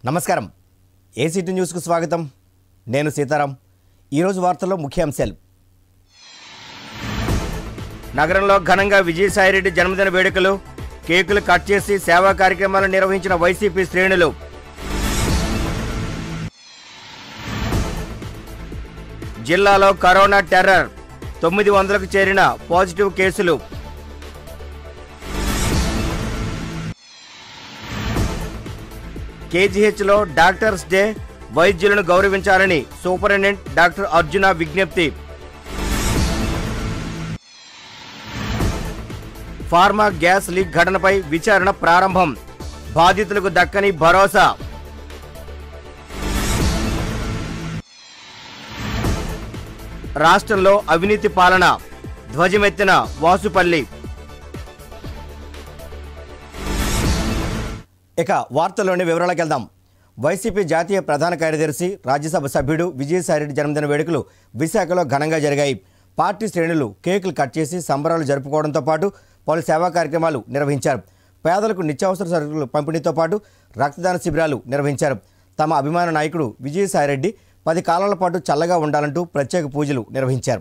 నమస్కారం ఏసీటీ న్యూస్కు స్వాగతం నేను సీతారాం ఈరోజు వార్తల్లో ముఖ్యాంశాలు నగరంలో ఘనంగా విజయసాయిరెడ్డి జన్మదిన వేడుకలు కేకులు కట్ చేసి సేవా కార్యక్రమాలు నిర్వహించిన వైసీపీ శ్రేణులు జిల్లాలో కరోనా టెర్రర్ తొమ్మిది వందలకు చేరిన పాజిటివ్ కేసులు కేజీహెచ్లో డాక్టర్స్ డే వైద్యులను గౌరవించాలని సూపరింటెండెంట్ డాక్టర్ అర్జున విజ్ఞప్తి ఫార్మా గ్యాస్ లీక్ ఘటనపై విచారణ ప్రారంభం బాధితులకు దక్కని భరోసా రాష్ట్రంలో అవినీతి పాలన ధ్వజమెత్తిన వాసుపల్లి ఇక వార్తల్లోని వివరాలకు వెళ్దాం వైసీపీ జాతీయ ప్రధాన కార్యదర్శి రాజ్యసభ సభ్యుడు విజయసాయిరెడ్డి జన్మదిన వేడుకలు విశాఖలో ఘనంగా జరిగాయి పార్టీ శ్రేణులు కేకులు కట్ చేసి సంబరాలు జరుపుకోవడంతో పాటు పలు సేవా కార్యక్రమాలు నిర్వహించారు పేదలకు నిత్యావసర సరుకులు పంపిణీతో పాటు రక్తదాన శిబిరాలు నిర్వహించారు తమ అభిమాన నాయకుడు విజయసాయిరెడ్డి పది కాలాల పాటు చల్లగా ఉండాలంటూ ప్రత్యేక పూజలు నిర్వహించారు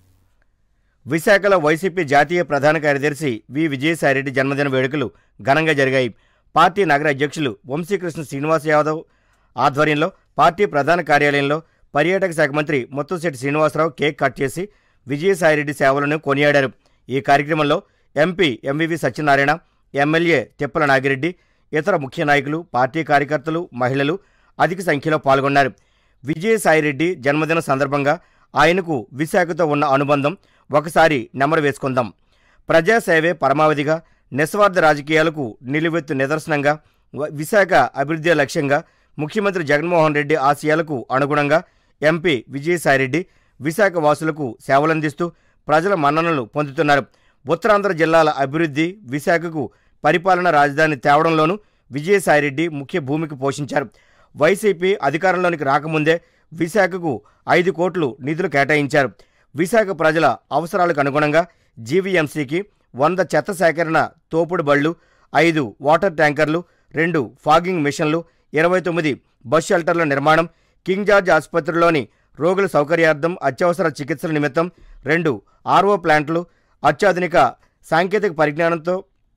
విశాఖలో వైసీపీ జాతీయ ప్రధాన కార్యదర్శి వి విజయసాయిరెడ్డి జన్మదిన వేడుకలు ఘనంగా జరిగాయి పార్టీ నగర అధ్యక్షులు వంశీకృష్ణ శ్రీనివాస్ యాదవ్ ఆధ్వర్యంలో పార్టీ ప్రధాన కార్యాలయంలో పర్యాటక శాఖ మంత్రి ముత్తంశెట్టి శ్రీనివాసరావు కేక్ కట్ చేసి విజయసాయిరెడ్డి సేవలను కొనియాడారు ఈ కార్యక్రమంలో MP MVV Satyanarayana MLA Tippala Nagireddy ఇతర ముఖ్య నాయకులు పార్టీ కార్యకర్తలు మహిళలు అధిక సంఖ్యలో పాల్గొన్నారు విజయసాయిరెడ్డి జన్మదిన సందర్భంగా ఆయనకు విశాఖతో ఉన్న అనుబంధం ఒకసారి నెమరు వేసుకుందాం ప్రజాసేవే పరమావధిగా నిస్వార్థ రాజకీయాలకు నిలువెత్తు నిదర్శనంగా వ- విశాఖ అభివృద్ధి లక్ష్యంగా ముఖ్యమంత్రి జగన్మోహన్ రెడ్డి ఆశయాలకు అనుగుణంగా ఎంపీ విజయసాయిరెడ్డి విశాఖ వాసులకు సేవలందిస్తూ ప్రజల మన్ననలు పొందుతున్నారు ఉత్తరాంధ్ర జిల్లాల అభివృద్ధి విశాఖకు పరిపాలన రాజధాని తేవడంలోనూ విజయసాయిరెడ్డి ముఖ్య భూమిక పోషించారు వైసీపీ అధికారంలోనికి రాకముందే విశాఖకు ఐదు కోట్లు నిధులు కేటాయించారు విశాఖ ప్రజల అవసరాలకు అనుగుణంగా జీవీఎంసీకి వంద చెత్త సేకరణ తోపుడు బళ్ళు ఐదు వాటర్ ట్యాంకర్లు రెండు ఫాగింగ్ మిషన్లు ఇరవై తొమ్మిది బస్ షెల్టర్ల నిర్మాణం కింగ్ జార్జ్ ఆసుపత్రిలోని రోగుల సౌకర్యార్థం అత్యవసర చికిత్సల నిమిత్తం రెండు ఆర్ఓ ప్లాంట్లు అత్యాధునిక సాంకేతిక పరిజ్ఞానంతో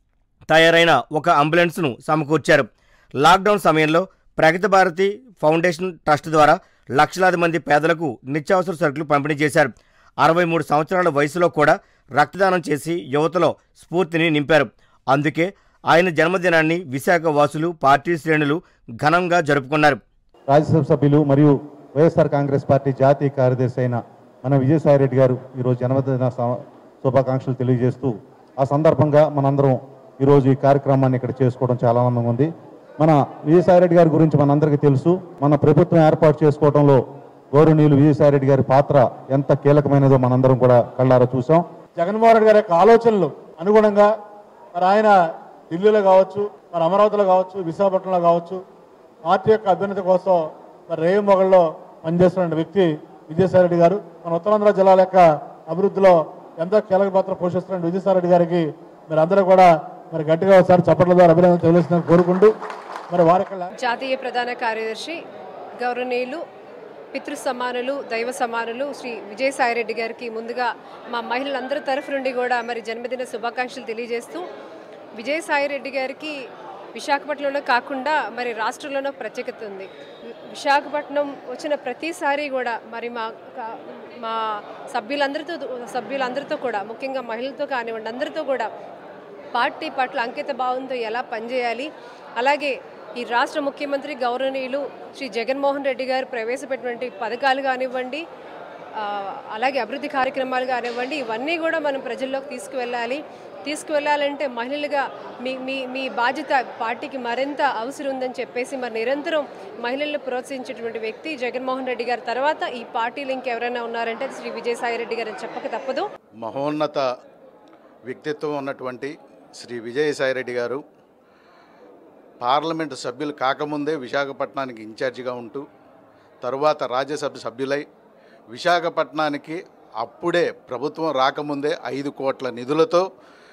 తయారైన ఒక అంబులెన్స్ను సమకూర్చారు లాక్డౌన్ సమయంలో ప్రగతి భారతి ఫౌండేషన్ ట్రస్ట్ ద్వారా లక్షలాది మంది పేదలకు నిత్యావసర సరుకులు పంపిణీ చేశారు అరవై మూడు సంవత్సరాల వయసులో కూడా రక్తదానం చేసి యువతలో స్ఫూర్తిని నింపారు అందుకే ఆయన జన్మదినాన్ని విశాఖ వాసులు పార్టీ శ్రేణులు ఘనంగా జరుపుకున్నారు రాజ్యసభ సభ్యులు మరియు వైఎస్ఆర్ కాంగ్రెస్ పార్టీ జాతీయ కార్యదర్శి అయిన మన విజయసాయిరెడ్డి గారు ఈరోజు జన్మదిన స- శుభాకాంక్షలు తెలియజేస్తూ ఆ సందర్భంగా మనందరం ఈరోజు ఈ కార్యక్రమాన్ని ఇక్కడ చేసుకోవడం చాలా ఆనందంగా ఉంది మన విజయసాయిరెడ్డి గారి గురించి మనందరికీ తెలుసు మన ప్రభుత్వం ఏర్పాటు చేసుకోవడంలో గౌరవనీయులు విజయసాయిరెడ్డి గారి పాత్ర ఎంత కీలకమైనదో మనందరం కూడా కళ్ళారా చూసాం జగన్మోహన్ రెడ్డి గారి యొక్క ఆలోచనలు అనుగుణంగా మరి ఆయన ఢిల్లీలో కావచ్చు మరి అమరావతిలో కావచ్చు విశాఖపట్నంలో కావచ్చు పార్టీ యొక్క అభ్యున్నతి కోసం మరి రేవు మొగల్లో పనిచేస్తున్న వ్యక్తి విజయసాయిరెడ్డి గారు మన ఉత్తరాంధ్ర జిల్లాల యొక్క అభివృద్ధిలో ఎంతో కీలక పాత్ర పోషిస్తున్న విజయసాయిరెడ్డి గారికి మరి అందరూ కూడా మరి గట్టిగా ఒకసారి చప్పట్ల ద్వారా అభినందన తెలియజేస్తుందని కోరుకుంటూ మరి వారి యొక్క జాతీయ ప్రధాన కార్యదర్శి గౌరవనీయులు పితృ సమానులు దైవ సమానులు శ్రీ విజయసాయిరెడ్డి గారికి ముందుగా మా మహిళలందరి తరఫు నుండి కూడా మరి జన్మదిన శుభాకాంక్షలు తెలియజేస్తూ విజయసాయిరెడ్డి గారికి విశాఖపట్నంలో కాకుండా మరి రాష్ట్రంలోనూ ప్రత్యేకత ఉంది వి- విశాఖపట్నం వచ్చిన ప్రతిసారి కూడా మరి మా క- మా సభ్యులందరితో సభ్యులందరితో కూడా ముఖ్యంగా మహిళలతో కానివ్వండి అందరితో కూడా పార్టీ పట్ల అంకిత భావంతో ఎలా పనిచేయాలి అలాగే ఈ రాష్ట్ర ముఖ్యమంత్రి గౌరవనీయులు శ్రీ జగన్మోహన్ రెడ్డి గారు ప్రవేశపెట్టినటువంటి పథకాలు కానివ్వండి ఆ, అలాగే అభివృద్ధి కార్యక్రమాలు కానివ్వండి ఇవన్నీ కూడా మనం ప్రజల్లోకి తీసుకువెళ్ళాలి తీసుకువెళ్ళాలంటే మహిళలుగా మీ మీ మీ బాధ్యత పార్టీకి మరింత అవసరం ఉందని చెప్పేసి మరి నిరంతరం మహిళలను ప్రోత్సహించేటువంటి వ్యక్తి జగన్మోహన్ రెడ్డి గారి తర్వాత ఈ పార్టీలు ఇంకెవరైనా ఉన్నారంటే అది శ్రీ విజయసాయి రెడ్డి గారు అని చెప్పక తప్పదు మహోన్నత వ్యక్తిత్వం ఉన్నటువంటి శ్రీ విజయసాయిరెడ్డి గారు పార్లమెంటు సభ్యులు కాకముందే విశాఖపట్నానికి ఇన్ఛార్జిగా ఉంటూ తరువాత రాజ్యసభ సభ్యులై విశాఖపట్నానికి అప్పుడే ప్రభుత్వం రాకముందే ఐదు కోట్ల నిధులతో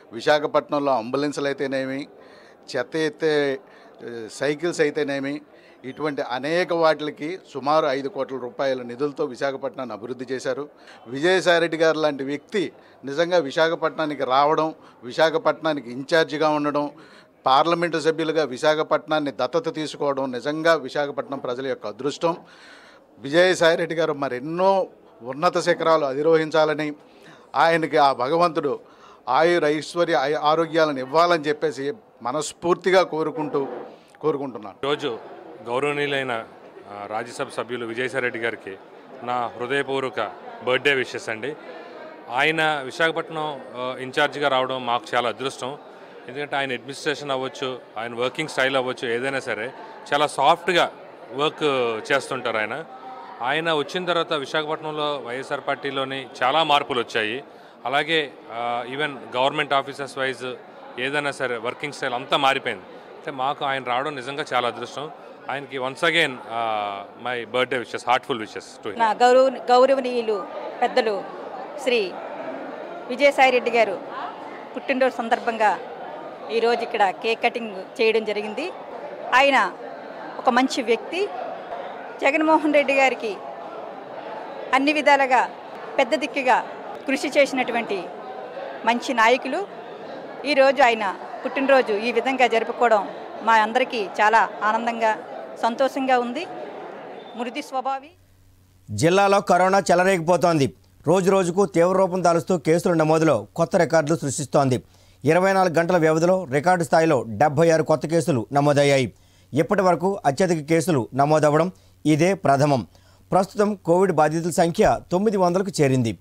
విశాఖపట్నంలో అంబులెన్సులు అయితేనేమి చెత్త ఎత్తే ఏ, సైకిల్స్ అయితేనేమి ఇటువంటి అనేక వాటికి సుమారు ఐదు కోట్ల రూపాయల నిధులతో విశాఖపట్నాన్ని అభివృద్ధి చేశారు విజయసాయిరెడ్డి గారు లాంటి వ్యక్తి నిజంగా విశాఖపట్నానికి రావడం విశాఖపట్నానికి ఇన్ఛార్జిగా ఉండడం పార్లమెంటు సభ్యులుగా విశాఖపట్నాన్ని దత్తత తీసుకోవడం నిజంగా విశాఖపట్నం ప్రజల యొక్క అదృష్టం విజయసాయిరెడ్డి గారు మరెన్నో ఉన్నత శిఖరాలు అధిరోహించాలని ఆయనకి ఆ భగవంతుడు ఆయుర ఐశ్వర్య ఆయ- ఆరోగ్యాలను ఇవ్వాలని చెప్పేసి మనస్ఫూర్తిగా కోరుకుంటూ కోరుకుంటున్నాను ఈరోజు గౌరవనీయులైన ఆ, రాజ్యసభ సభ్యులు విజయసాయిరెడ్డి గారికి నా హృదయపూర్వక బర్త్డే విషెస్ అండి ఆయన విశాఖపట్నం ఆ, ఇన్ఛార్జిగా రావడం మాకు చాలా అదృష్టం ఎందుకంటే ఆయన అడ్మినిస్ట్రేషన్ అవ్వచ్చు ఆయన వర్కింగ్ స్టైల్ అవ్వచ్చు ఏదైనా సరే చాలా సాఫ్ట్గా వర్క్ చేస్తుంటారు ఆయన ఆయన వచ్చిన తర్వాత విశాఖపట్నంలో వైఎస్ఆర్ పార్టీలోని చాలా మార్పులు వచ్చాయి అలాగే ఆ, ఈవెన్ గవర్నమెంట్ ఆఫీసర్స్ వైజ్ ఏదైనా సరే వర్కింగ్ స్టైల్ అంతా మారిపోయింది అంటే మాకు ఆయన రావడం నిజంగా చాలా అదృష్టం ఆయనకి once again my birthday wishes heartful wishes to నా గౌరవ గౌరవనీయులు పెద్దలు శ్రీ విజయసాయిరెడ్డి గారు పుట్టినరోజు సందర్భంగా ఈరోజు ఇక్కడ కేక్ కటింగ్ చేయడం జరిగింది ఆయన ఒక మంచి వ్యక్తి జగన్మోహన్ రెడ్డి గారికి అన్ని విధాలుగా పెద్ద దిక్కుగా కృషి చేసినటువంటి మంచి నాయకులు ఈరోజు ఆయన పుట్టినరోజు ఈ విధంగా జరుపుకోవడం మా అందరికీ చాలా ఆనందంగా సంతోషంగా ఉంది మృది స్వభావి జిల్లాలో కరోనా చెలరేగిపోతోంది రోజు రోజుకు తీవ్ర రూపం దాలుస్తూ కేసుల నమోదులో కొత్త రికార్డులు సృష్టిస్తోంది ఇరవై నాలుగు గంటల వ్యవధిలో రికార్డు స్థాయిలో డెబ్బై ఆరు కొత్త కేసులు నమోదయ్యాయి ఇప్పటి వరకు అత్యధిక కేసులు నమోదవ్వడం ఇదే ప్రథమం ప్రస్తుతం కోవిడ్ బాధితుల సంఖ్య తొమ్మిది వందలకు చేరింది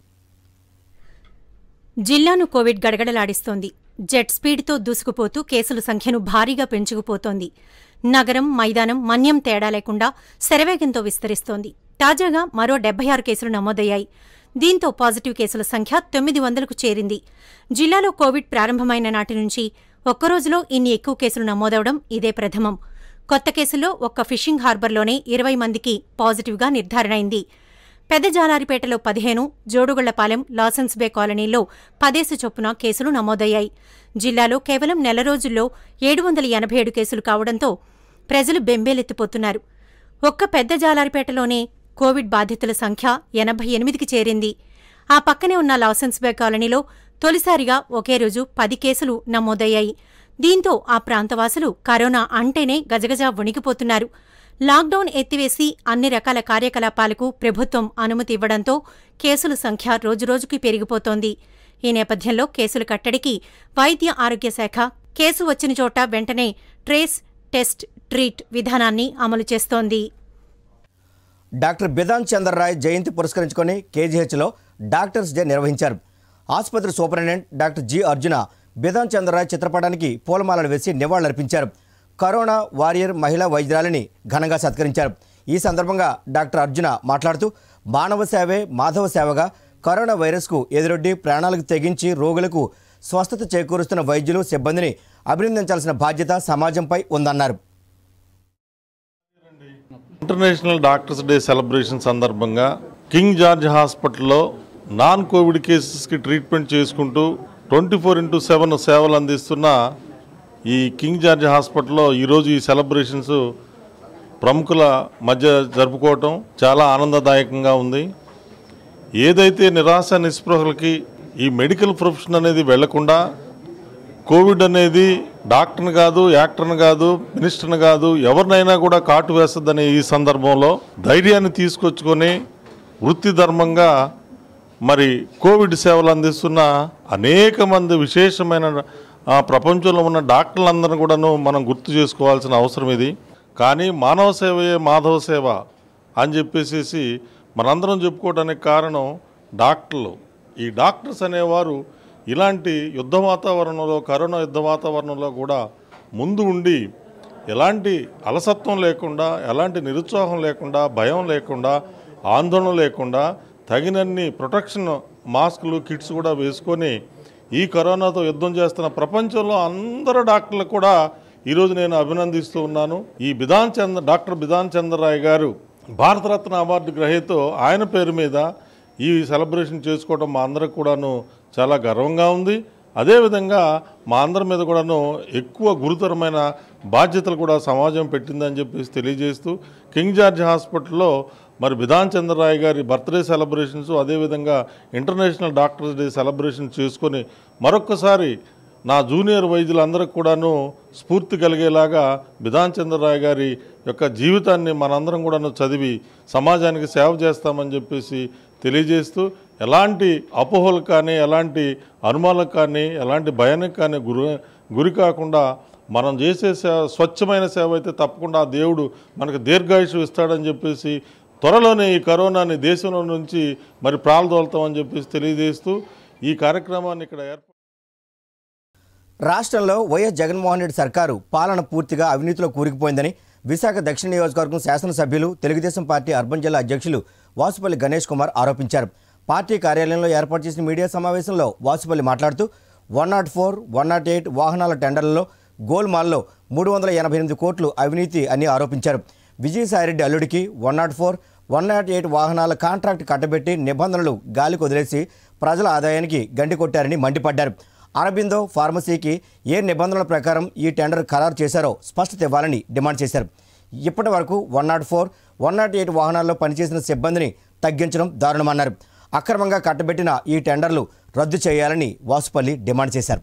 జిల్లాను కోవిడ్ గడగడలాడిస్తోంది జెట్ స్పీడ్తో దూసుకుపోతూ కేసుల సంఖ్యను భారీగా పెంచుకుపోతోంది నగరం మైదానం మన్యం తేడా లేకుండా శరవేగంతో విస్తరిస్తోంది తాజాగా మరో డెబ్బై ఆరు కేసులు నమోదయ్యాయి దీంతో పాజిటివ్ కేసుల సంఖ్య తొమ్మిది వందలకు చేరింది జిల్లాలో కోవిడ్ ప్రారంభమైన నాటి నుంచి ఒక్కరోజులో ఇన్ని ఎక్కువ కేసులు నమోదవడం ఇదే ప్రథమం కొత్త కేసుల్లో ఒక్క ఫిషింగ్ హార్బర్లోనే ఇరవై మందికి పాజిటివ్గా నిర్ధారణైంది పెద్ద జాలారిపేటలో పదిహేను జోడుగుళ్లపాలెం లాసెన్స్ బే కాలనీలో పదేసి చొప్పున కేసులు నమోదయ్యాయి జిల్లాలో కేవలం నెల రోజుల్లో ఏడు వందల ఎనభై ఏడు కేసులు కావడంతో ప్రజలు బెంబేలెత్తిపోతున్నారు ఒక్క పెద్ద జాలారిపేటలోనే కోవిడ్ బాధితుల సంఖ్య ఎనభై ఎనిమిదికి చేరింది ఆ పక్కనే ఉన్న లాసెన్స్ బే కాలనీలో తొలిసారిగా ఒకే రోజు పది కేసులు నమోదయ్యాయి దీంతో ఆ ప్రాంతవాసులు కరోనా అంటేనే గజగజ వణికిపోతున్నారు లాక్డౌన్ ఎత్తివేసి అన్ని రకాల కార్యకలాపాలకు ప్రభుత్వం అనుమతి ఇవ్వడంతో కేసుల సంఖ్య రోజురోజుకి పెరిగిపోతోంది ఈ నేపథ్యంలో కేసుల కట్టడికి వైద్య ఆరోగ్య శాఖ కేసు వచ్చిన చోట వెంటనే ట్రేస్ టెస్ట్ ట్రీట్ విధానాన్ని అమలు చేస్తోంది డాక్టర్ బిధాన్ చంద్రరాయ్ జయంతి పురస్కరించుకొని కేజీహెచ్లో డాక్టర్స్ డే నిర్వహించారు ఆసుపత్రి superintendent doctor G Arjuna Bidhan Chandra Roy చిత్రపటానికి పూలమాలలు వేసి నివాళులర్పించారు కరోనా వారియర్ మహిళా వైద్యురాలిని ఘనంగా సత్కరించారు ఈ సందర్భంగా డాక్టర్ అర్జున మాట్లాడుతూ మానవ సేవే మాధవ సేవగా కరోనా వైరస్కు ఎదురొడ్డి ప్రాణాలకు తెగించి రోగులకు స్వస్థత చేకూరుస్తున్న వైద్యులు సిబ్బందిని అభినందించాల్సిన బాధ్యత సమాజంపై ఉందన్నారు ఇంటర్నేషనల్ డాక్టర్స్ డే సెలబ్రేషన్ సందర్భంగా కింగ్ జార్జ్ హాస్పిటల్లో నాన్ కోవిడ్ కేసెస్కి ట్రీట్మెంట్ చేసుకుంటూ ట్వంటీ ఫోర్ ఇంటూ సెవెన్ సేవలు అందిస్తున్న ఈ కింగ్ జార్జ్ హాస్పిటల్లో ఈరోజు ఈ సెలబ్రేషన్స్ ప్రముఖుల మధ్య జరుపుకోవటం చాలా ఆనందదాయకంగా ఉంది ఏదైతే నిరాశ నిస్పృహలకి ఈ మెడికల్ ప్రొఫెషన్ అనేది వెళ్లకుండా కోవిడ్ అనేది డాక్టర్ని కాదు యాక్టర్ని కాదు మినిస్టర్ని కాదు ఎవరినైనా కూడా కాటు వేస్తుందనే ఈ సందర్భంలో ధైర్యాన్ని తీసుకొచ్చుకొని వృత్తి ధర్మంగా మరి కోవిడ్ సేవలు అందిస్తున్న అనేక మంది విశేషమైన ఆ, ప్రపంచంలో ఉన్న డాక్టర్లందరినీ కూడాను మనం గుర్తు చేసుకోవాల్సిన అవసరం ఇది కానీ మానవ సేవయే మాధవ సేవ అని చెప్పేసి మనందరం చెప్పుకోవడానికి కారణం డాక్టర్లు ఈ డాక్టర్స్ అనేవారు ఇలాంటి యుద్ధ వాతావరణంలో కరోనా యుద్ధ వాతావరణంలో కూడా ముందు ఉండి ఎలాంటి అలసత్వం లేకుండా ఎలాంటి నిరుత్సాహం లేకుండా భయం లేకుండా ఆందోళన లేకుండా తగినన్ని ప్రొటెక్షన్ మాస్కులు కిట్స్ కూడా వేసుకొని ఈ కరోనాతో యుద్ధం చేస్తున్న ప్రపంచంలో అందరు డాక్టర్లు కూడా ఈరోజు నేను అభినందిస్తూ ఉన్నాను ఈ బిధాన్ చంద్ర డాక్టర్ బిధాన్ చంద్రరాయ్ గారు భారతరత్న అవార్డు గ్రహీత ఆయన పేరు మీద ఈ సెలబ్రేషన్ చేసుకోవడం మా అందరికి కూడాను చాలా గర్వంగా ఉంది అదేవిధంగా మా అందరి మీద కూడాను ఎక్కువ గురుతరమైన బాధ్యతలు కూడా సమాజం పెట్టిందని చెప్పేసి తెలియజేస్తూ కింగ్ జార్జ్ హాస్పిటల్లో మరి బిధాన్ చంద్రరాయ్ గారి బర్త్డే సెలబ్రేషన్స్ అదేవిధంగా ఇంటర్నేషనల్ డాక్టర్స్ డే సెలబ్రేషన్ చేసుకొని మరొక్కసారి నా జూనియర్ వైద్యులందరికీ కూడాను స్ఫూర్తి కలిగేలాగా బిధాన్ చంద్రరాయ్ గారి యొక్క జీవితాన్ని మనందరం కూడాను చదివి సమాజానికి సేవ చేస్తామని చెప్పేసి తెలియజేస్తూ ఎలాంటి అపోహలకు కానీ ఎలాంటి అనుమానాలకు కానీ ఎలాంటి భయానికి కానీ గురి గురి కాకుండా మనం చేసే సేవ స్వచ్ఛమైన సేవ అయితే తప్పకుండా ఆ దేవుడు మనకు దీర్ఘాయుషు ఇస్తాడని చెప్పేసి త్వరలోనే ఈ కరోనాని దేశంలో నుంచి మరి ప్రాలదోలుతామని చెప్పేసి తెలియజేస్తూ ఈ కార్యక్రమాన్ని ఇక్కడ ఏర్పాటు రాష్ట్రంలో వైఎస్ జగన్మోహన్ రెడ్డి సర్కారు పాలన పూర్తిగా అవినీతిలో కూరుకుపోయిందని విశాఖ దక్షిణ నియోజకవర్గం శాసనసభ్యులు తెలుగుదేశం పార్టీ అర్బన్ జిల్లా అధ్యక్షులు వాసుపల్లి గణేష్ కుమార్ ఆరోపించారు పార్టీ కార్యాలయంలో ఏర్పాటు చేసిన మీడియా సమావేశంలో వాసుపల్లి మాట్లాడుతూ one nought four one nought eight వాహనాల టెండర్లలో గోల్మాల్లో మూడు వందల ఎనభై ఎనిమిది కోట్లు అవినీతి అని ఆరోపించారు విజయసాయిరెడ్డి అల్లుడికి one nought four one nought eight వాహనాల కాంట్రాక్ట్ కట్టబెట్టి నిబంధనలు గాలికి వదిలేసి ప్రజల ఆదాయానికి గండి కొట్టారని మండిపడ్డారు అరబిందో ఫార్మసీకి ఏ నిబంధనల ప్రకారం ఈ టెండర్ ఖరారు చేశారో స్పష్టత ఇవ్వాలని డిమాండ్ చేశారు ఇప్పటి వరకు one nought four one nought eight వాహనాల్లో పనిచేసిన సిబ్బందిని తగ్గించడం దారుణమన్నారు అక్రమంగా కట్టబెట్టిన ఈ టెండర్లు రద్దు చేయాలని వాసుపల్లి డిమాండ్ చేశారు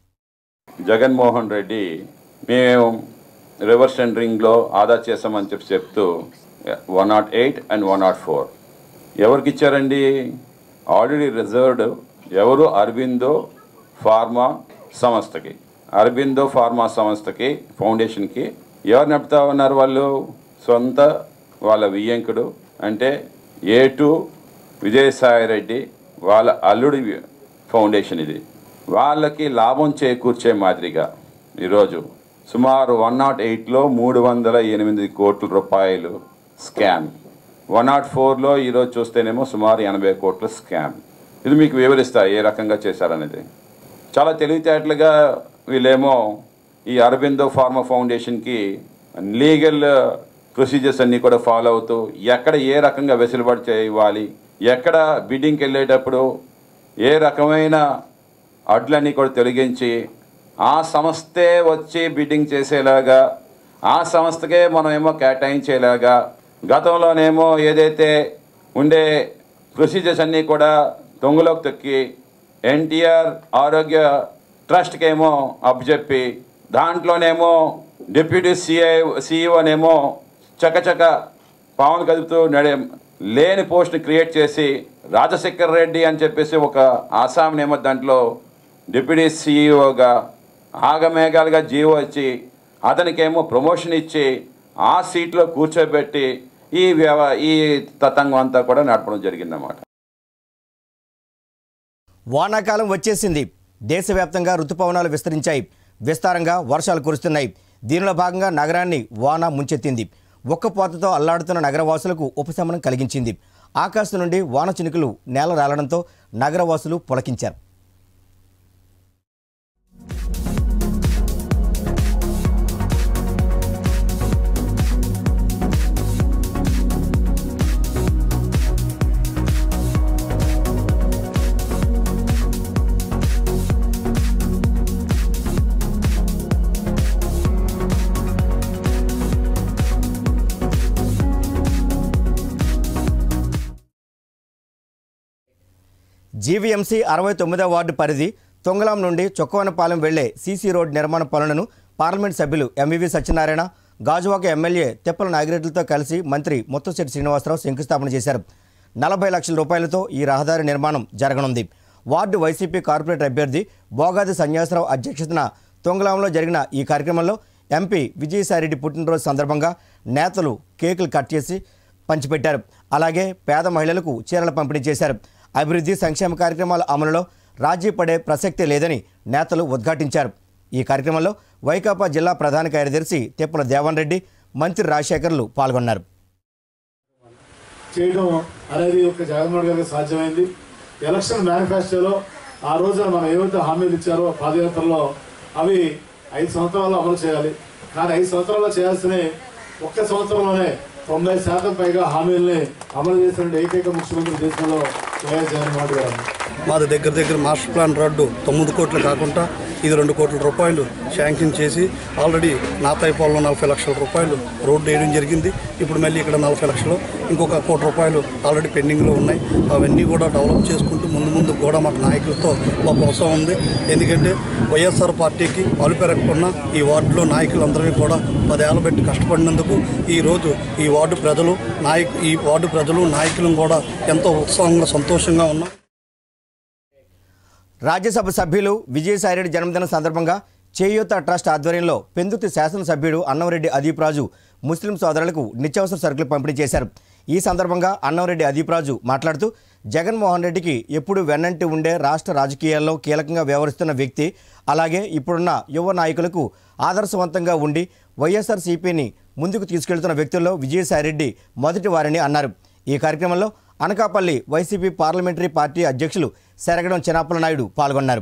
జగన్మోహన్ రెడ్డి మేము రివర్స్ టెండరింగ్లో ఆదా చేస్తామని చెప్పి చెప్తూ one nought eight and one nought four ఎవరికి ఇచ్చారండి ఆల్రెడీ రిజర్వ్డ్ ఎవరు అరబిందో ఫార్మా సంస్థకి అరబిందో ఫార్మా సంస్థకి ఫౌండేషన్కి ఎవరు నడుపుతా ఉన్నారు వాళ్ళు సొంత వాళ్ళ వియ్యంకుడు అంటే ఏ టు విజయసాయిరెడ్డి వాళ్ళ అల్లుడి ఫౌండేషన్ ఇది వాళ్ళకి లాభం చేకూర్చే మాదిరిగా ఈరోజు సుమారు వన్ నాట్ ఎయిట్లో మూడు వందల ఎనిమిది కోట్ల రూపాయలు స్కామ్ వన్ నాట్ ఫోర్లో ఈరోజు చూస్తేనేమో సుమారు ఎనభై కోట్ల స్కామ్ ఇది మీకు వివరిస్తా ఏ రకంగా చేశారనేది చాలా తెలివితేటలుగా వీళ్ళేమో ఈ అరబిందో ఫార్మా ఫౌండేషన్కి లీగల్ ప్రొసీజర్స్ అన్నీ కూడా ఫాలో అవుతూ ఎక్కడ ఏ రకంగా వెసులుబాటు చేయాలి ఎక్కడ బిడ్డింగ్కి వెళ్ళేటప్పుడు ఏ రకమైన అడ్లన్నీ కూడా తొలగించి ఆ సంస్థే వచ్చి బిడ్డింగ్ చేసేలాగా ఆ సంస్థకే మనం ఏమో కేటాయించేలాగా గతంలోనేమో ఏదైతే ఉండే ప్రొసీజర్స్ అన్నీ కూడా దొంగలోకి తొక్కి ఎన్టీఆర్ ఆరోగ్య ట్రస్ట్కేమో అప్పచెప్పి దాంట్లోనేమో డిప్యూటీ సిఐ సిఇఓనేమో చకచక పావును కదుపుతూ నడే లేని పోస్ట్ని క్రియేట్ చేసి రాజశేఖర్ రెడ్డి అని చెప్పేసి ఒక ఆసాంనేమో దాంట్లో డిప్యూటీ సిఇఓగా ఆగమేఘాలుగా జీవో వచ్చి అతనికేమో ప్రమోషన్ ఇచ్చి ఆ సీట్లో కూర్చోబెట్టి ఈ వ్యవ ఈ తతంగం అంతా కూడా నడపడం జరిగిందన్నమాట వానాకాలం వచ్చేసింది దేశవ్యాప్తంగా రుతుపవనాలు విస్తరించాయి విస్తారంగా వర్షాలు కురుస్తున్నాయి దీనిలో భాగంగా నగరాన్ని వాన ముంచెత్తింది ఒక్కపోతతో అల్లాడుతున్న నగరవాసులకు ఉపశమనం కలిగించింది ఆకాశం నుండి వాన చినుకులు నేల రాలడంతో నగరవాసులు పులకించారు జీవీఎంసీ అరవై తొమ్మిదవ వార్డు పరిధి తొంగలాం నుండి చొక్కవనపాలెం వెళ్లే సీసీ రోడ్ నిర్మాణ పనులను పార్లమెంట్ సభ్యులు ఎంవివి సత్యనారాయణ గాజువాక ఎమ్మెల్యే తెప్పల నాగిరెడ్డిలతో కలిసి మంత్రి ముత్తంశెట్టి శ్రీనివాసరావు శంకుస్థాపన చేశారు నలభై లక్షల రూపాయలతో ఈ రహదారి నిర్మాణం జరగనుంది వార్డు వైసీపీ కార్పొరేటర్ అభ్యర్థి బోగాది సన్యాసరావు అధ్యక్షతన తొంగలాంలో జరిగిన ఈ కార్యక్రమంలో ఎంపీ విజయసాయిరెడ్డి పుట్టినరోజు సందర్భంగా నేతలు కేకులు కట్ చేసి పంచిపెట్టారు అలాగే పేద మహిళలకు చీరలు పంపిణీ చేశారు అభివృద్ధి సంక్షేమ కార్యక్రమాల అమలులో రాజీ పడే ప్రసక్తే లేదని నేతలు ఉద్ఘాటించారు ఈ కార్యక్రమంలో వైకాపా జిల్లా ప్రధాన కార్యదర్శి తెప్పుల దేవన్ రెడ్డి మంత్రి రాజశేఖర్లు పాల్గొన్నారు చేయడం అనేది ఒక జగన్మోహన్ గారికి సాధ్యమైంది ఎలక్షన్ మేనిఫెస్టోలో ఆ రోజున మనం ఏవైతే హామీలు ఇచ్చారో పాదయాత్రలో అవి ఐదు సంవత్సరాల్లో అమలు చేయాలి కానీ ఐదు సంవత్సరాల్లో చేయాల్సిన ఒక్క సంవత్సరంలోనే తొంభై శాతం పైగా హామీల్ని అమలు చేసిన ఏకైక ముఖ్యమంత్రి దేశంలో వైఎస్ జగన్మోహన్ గారు మాది దగ్గర దగ్గర మాస్టర్ ప్లాన్ రోడ్డు తొమ్మిది కోట్లు కాకుండా ఇది రెండు కోట్ల రూపాయలు శాంక్షన్ చేసి ఆల్రెడీ నాతాయిపాలలో నలభై లక్షల రూపాయలు రోడ్డు వేయడం జరిగింది ఇప్పుడు మళ్ళీ ఇక్కడ నలభై లక్షలు ఇంకొక కోటి రూపాయలు ఆల్రెడీ పెండింగ్లో ఉన్నాయి అవన్నీ కూడా డెవలప్ చేసుకుంటూ ముందు ముందు కూడా మాకు నాయకులతో మా ప్రోత్సాహం ఉంది ఎందుకంటే వైఎస్ఆర్ పార్టీకి అలుపెరగకుండా ఈ వార్డులో నాయకులందరినీ కూడా పదేళ్ళ పెట్టి కష్టపడినందుకు ఈరోజు ఈ వార్డు ప్రజలు నాయకు ఈ వార్డు ప్రజలు నాయకులను కూడా ఎంతో ఉత్సాహంగా సంతోషంగా ఉన్నాం రాజ్యసభ సభ్యులు విజయసాయిరెడ్డి జన్మదిన సందర్భంగా చేయూత ట్రస్ట్ ఆధ్వర్యంలో పెందుతి శాసనసభ్యుడు అన్నంరెడ్డి అదీప్ రాజు ముస్లిం సోదరులకు నిత్యావసర సరుకులు పంపిణీ చేశారు ఈ సందర్భంగా అన్నంరెడ్డి అదీప్ రాజు మాట్లాడుతూ జగన్మోహన్ రెడ్డికి ఎప్పుడు వెన్నంటి ఉండే రాష్ట్ర రాజకీయాల్లో కీలకంగా వ్యవహరిస్తున్న వ్యక్తి అలాగే ఇప్పుడున్న యువ నాయకులకు ఆదర్శవంతంగా ఉండి వైఎస్ఆర్సీపీని ముందుకు తీసుకెళ్తున్న వ్యక్తుల్లో విజయసాయిరెడ్డి మొదటి వారని అన్నారు ఈ కార్యక్రమంలో అనకాపల్లి వైసీపీ పార్లమెంటరీ పార్టీ అధ్యక్షులు శరగడం చినాపల నాయుడు పాల్గొన్నారు